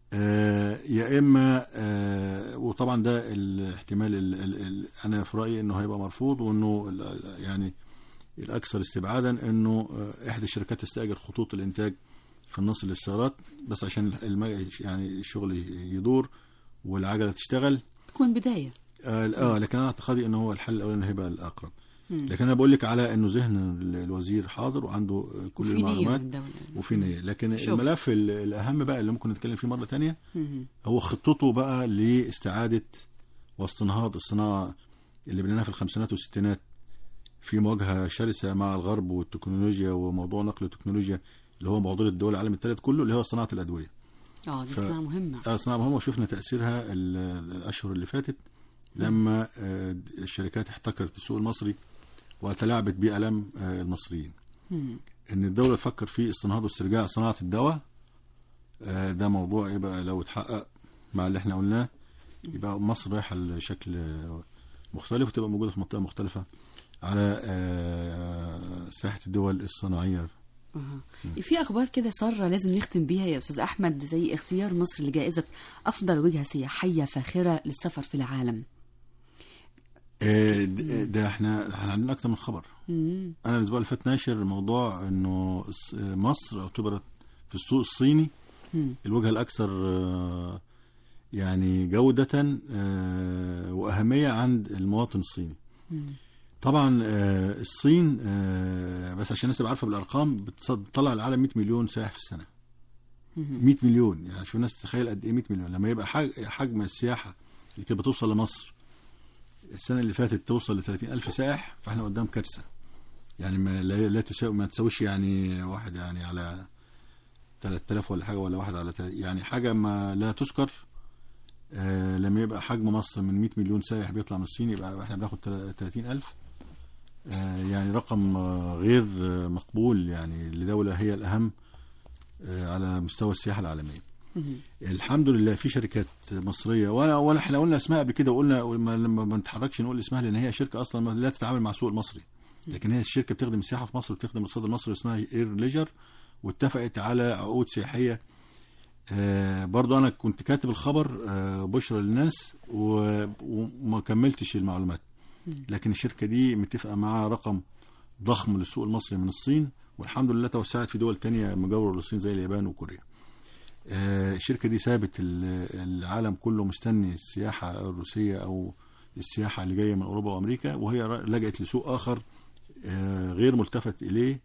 [SPEAKER 3] آه، يا اما آه، وطبعا ده الاحتمال ال ال ال انا في رايي انه هيبقى مرفوض وانه ال- ال- يعني الاكثر استبعادا انه آه، احدى الشركات تستاجر خطوط الانتاج في النصر للسيارات بس عشان الم- يعني الشغل يدور والعجله تشتغل
[SPEAKER 2] تكون بدايه
[SPEAKER 3] اه آه، لكن انا اعتقادي انه هو الحل الاولاني هيبقى الاقرب لكن انا بقول لك على انه ذهن ال- الوزير حاضر وعنده آه، كل
[SPEAKER 2] وفي نيه من
[SPEAKER 3] المعلومات
[SPEAKER 2] الدوله
[SPEAKER 3] وفي نيه لكن
[SPEAKER 2] شغل.
[SPEAKER 3] الملف ال- الاهم بقى اللي ممكن نتكلم فيه مره تانية
[SPEAKER 2] مهم.
[SPEAKER 3] هو خطته بقى لاستعادة واستنهاض الصناعة اللي بنيناها في الخمسينات والستينات في مواجهة شرسة مع الغرب والتكنولوجيا وموضوع نقل التكنولوجيا اللي هو معضلة دول العالم الثالث كله اللي هو صناعة الأدوية
[SPEAKER 2] اه دي
[SPEAKER 3] ف-
[SPEAKER 2] صناعه مهمه
[SPEAKER 3] آه، صناعة مهمة وشفنا تأثيرها ال- الأشهر اللي فاتت لما آه، الشركات احتكرت السوق المصري وتلاعبت بألم آه، المصريين
[SPEAKER 2] مم.
[SPEAKER 3] ان الدوله تفكر في استنهاض واسترجاع صناعه الدواء آه، ده موضوع يبقى لو اتحقق مع اللي احنا قلناه يبقى مصر رايحه لشكل آه، مختلف وتبقى موجوده في منطقه مختلفه على آه، ساحه الدول الصناعيه
[SPEAKER 2] أها. في اخبار كده ساره لازم نختم بيها يا استاذ احمد زي اختيار مصر لجائزه افضل وجهه سياحيه فاخره للسفر في العالم
[SPEAKER 3] آه، ده ده احنا احنا عندنا اكتر من خبر
[SPEAKER 2] مم.
[SPEAKER 3] انا الاسبوع اللي فات ناشر موضوع انه الص- آه، مصر اعتبرت في السوق الصيني
[SPEAKER 2] مم.
[SPEAKER 3] الوجهه الاكثر آه، يعني جوده آه، واهميه عند المواطن الصيني
[SPEAKER 2] مم.
[SPEAKER 3] طبعا آه، الصين آه، بس عشان الناس تبقى عارفه بالارقام بتص- بتطلع العالم 100 مليون سائح في السنه 100 مليون يعني شوف الناس تتخيل قد ايه 100 مليون لما يبقى حج- حجم السياحه اللي كانت بتوصل لمصر السنه اللي فاتت توصل ل 30 الف سائح فاحنا قدام كارثه يعني ما لا, لا تساوي ما تساويش يعني واحد يعني على 3000 ولا حاجه ولا واحد على تل- يعني حاجه ما لا تذكر آه لما يبقى حجم مصر من 100 مليون سائح بيطلع من الصين يبقى احنا بناخد 30000 آه يعني رقم آه غير آه مقبول يعني لدوله هي الاهم آه على مستوى السياحه العالميه.
[SPEAKER 2] مهم.
[SPEAKER 3] الحمد لله في شركات مصريه ولا ولا احنا قلنا اسماء قبل كده وقلنا ما- لما ما نتحركش نقول اسمها لان هي شركه اصلا لا تتعامل مع السوق المصري لكن هي الشركه بتخدم السياحه في مصر وبتخدم الاقتصاد المصري اسمها اير ليجر واتفقت على عقود سياحيه آه برضو انا كنت كاتب الخبر آه بشرى للناس و- وما كملتش المعلومات لكن الشركه دي متفقه مع رقم ضخم للسوق المصري من الصين والحمد لله توسعت في دول تانية مجاورة للصين زي اليابان وكوريا آه، الشركة دي سابت ال- العالم كله مستني السياحة الروسية أو السياحة اللي جاية من أوروبا وأمريكا وهي ر- لجأت لسوق آخر آه، غير ملتفت إليه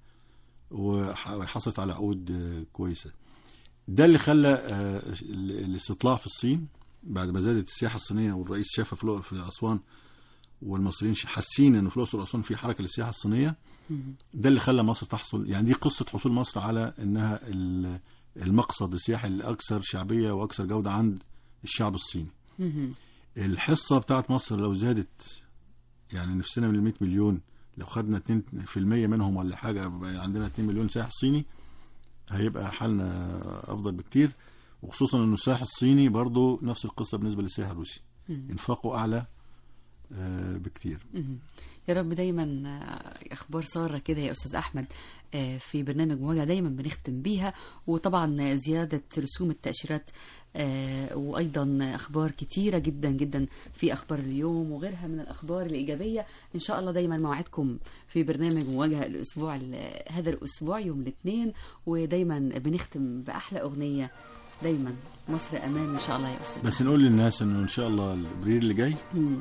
[SPEAKER 3] وحصلت على عقود آه، كويسة ده اللي خلى آه، ال- الاستطلاع في الصين بعد ما زادت السياحة الصينية والرئيس شافها في الأ- في أسوان والمصريين حاسين إن في الأقصر وأسوان في حركة للسياحة الصينية ده اللي خلى مصر تحصل يعني دي قصة حصول مصر على انها ال- المقصد السياحي الاكثر شعبية واكثر جودة عند الشعب الصيني
[SPEAKER 2] مهم.
[SPEAKER 3] الحصة بتاعت مصر لو زادت يعني نفسنا من ال 100 مليون لو خدنا 2% منهم ولا حاجة بقى عندنا 2 مليون سائح صيني هيبقى حالنا افضل بكتير وخصوصا انه السائح الصيني برضو نفس القصة بالنسبة للسائح الروسي انفاقه اعلى آه، بكتير
[SPEAKER 2] مهم. يا رب دايما آه، اخبار ساره كده يا استاذ احمد آه، في برنامج مواجهه دايما بنختم بيها وطبعا زياده رسوم التاشيرات آه، وايضا اخبار كتيره جدا جدا في اخبار اليوم وغيرها من الاخبار الايجابيه ان شاء الله دايما موعدكم في برنامج مواجهه الاسبوع ال- هذا الاسبوع يوم الاثنين ودايما بنختم باحلى اغنيه دايما مصر امان ان شاء الله يا استاذ
[SPEAKER 3] بس نقول للناس انه ان شاء الله الابريل اللي جاي
[SPEAKER 2] مم.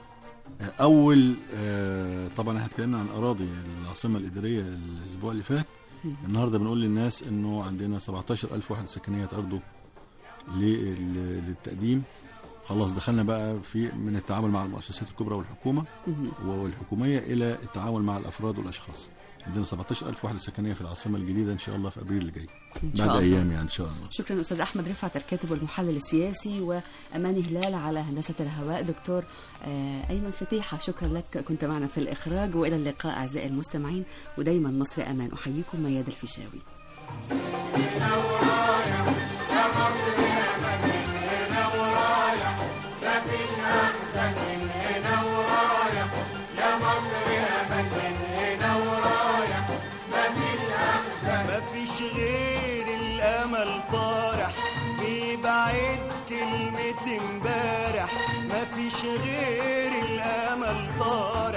[SPEAKER 3] اول آه، طبعا احنا اتكلمنا عن اراضي العاصمه الاداريه الاسبوع اللي فات النهارده بنقول للناس انه عندنا 17000 وحده سكنيه اتعرضوا لل- للتقديم خلاص دخلنا بقى في من التعامل مع المؤسسات الكبرى والحكومه
[SPEAKER 2] مهم.
[SPEAKER 3] والحكوميه الى التعامل مع الافراد والاشخاص عندنا 17000 وحده سكنيه في العاصمه الجديده ان شاء الله في ابريل اللي جاي
[SPEAKER 2] إن شاء
[SPEAKER 3] بعد
[SPEAKER 2] الله.
[SPEAKER 3] ايام يعني ان شاء الله
[SPEAKER 2] شكرا استاذ احمد رفعت الكاتب والمحلل السياسي واماني هلال على هندسه الهواء دكتور آه، ايمن فتيحه شكرا لك كنت معنا في الاخراج والى اللقاء اعزائي المستمعين ودايما مصر امان احييكم مياد الفيشاوي
[SPEAKER 6] مفيش غير الامل طارح بيبعد مفيش غير الامل طال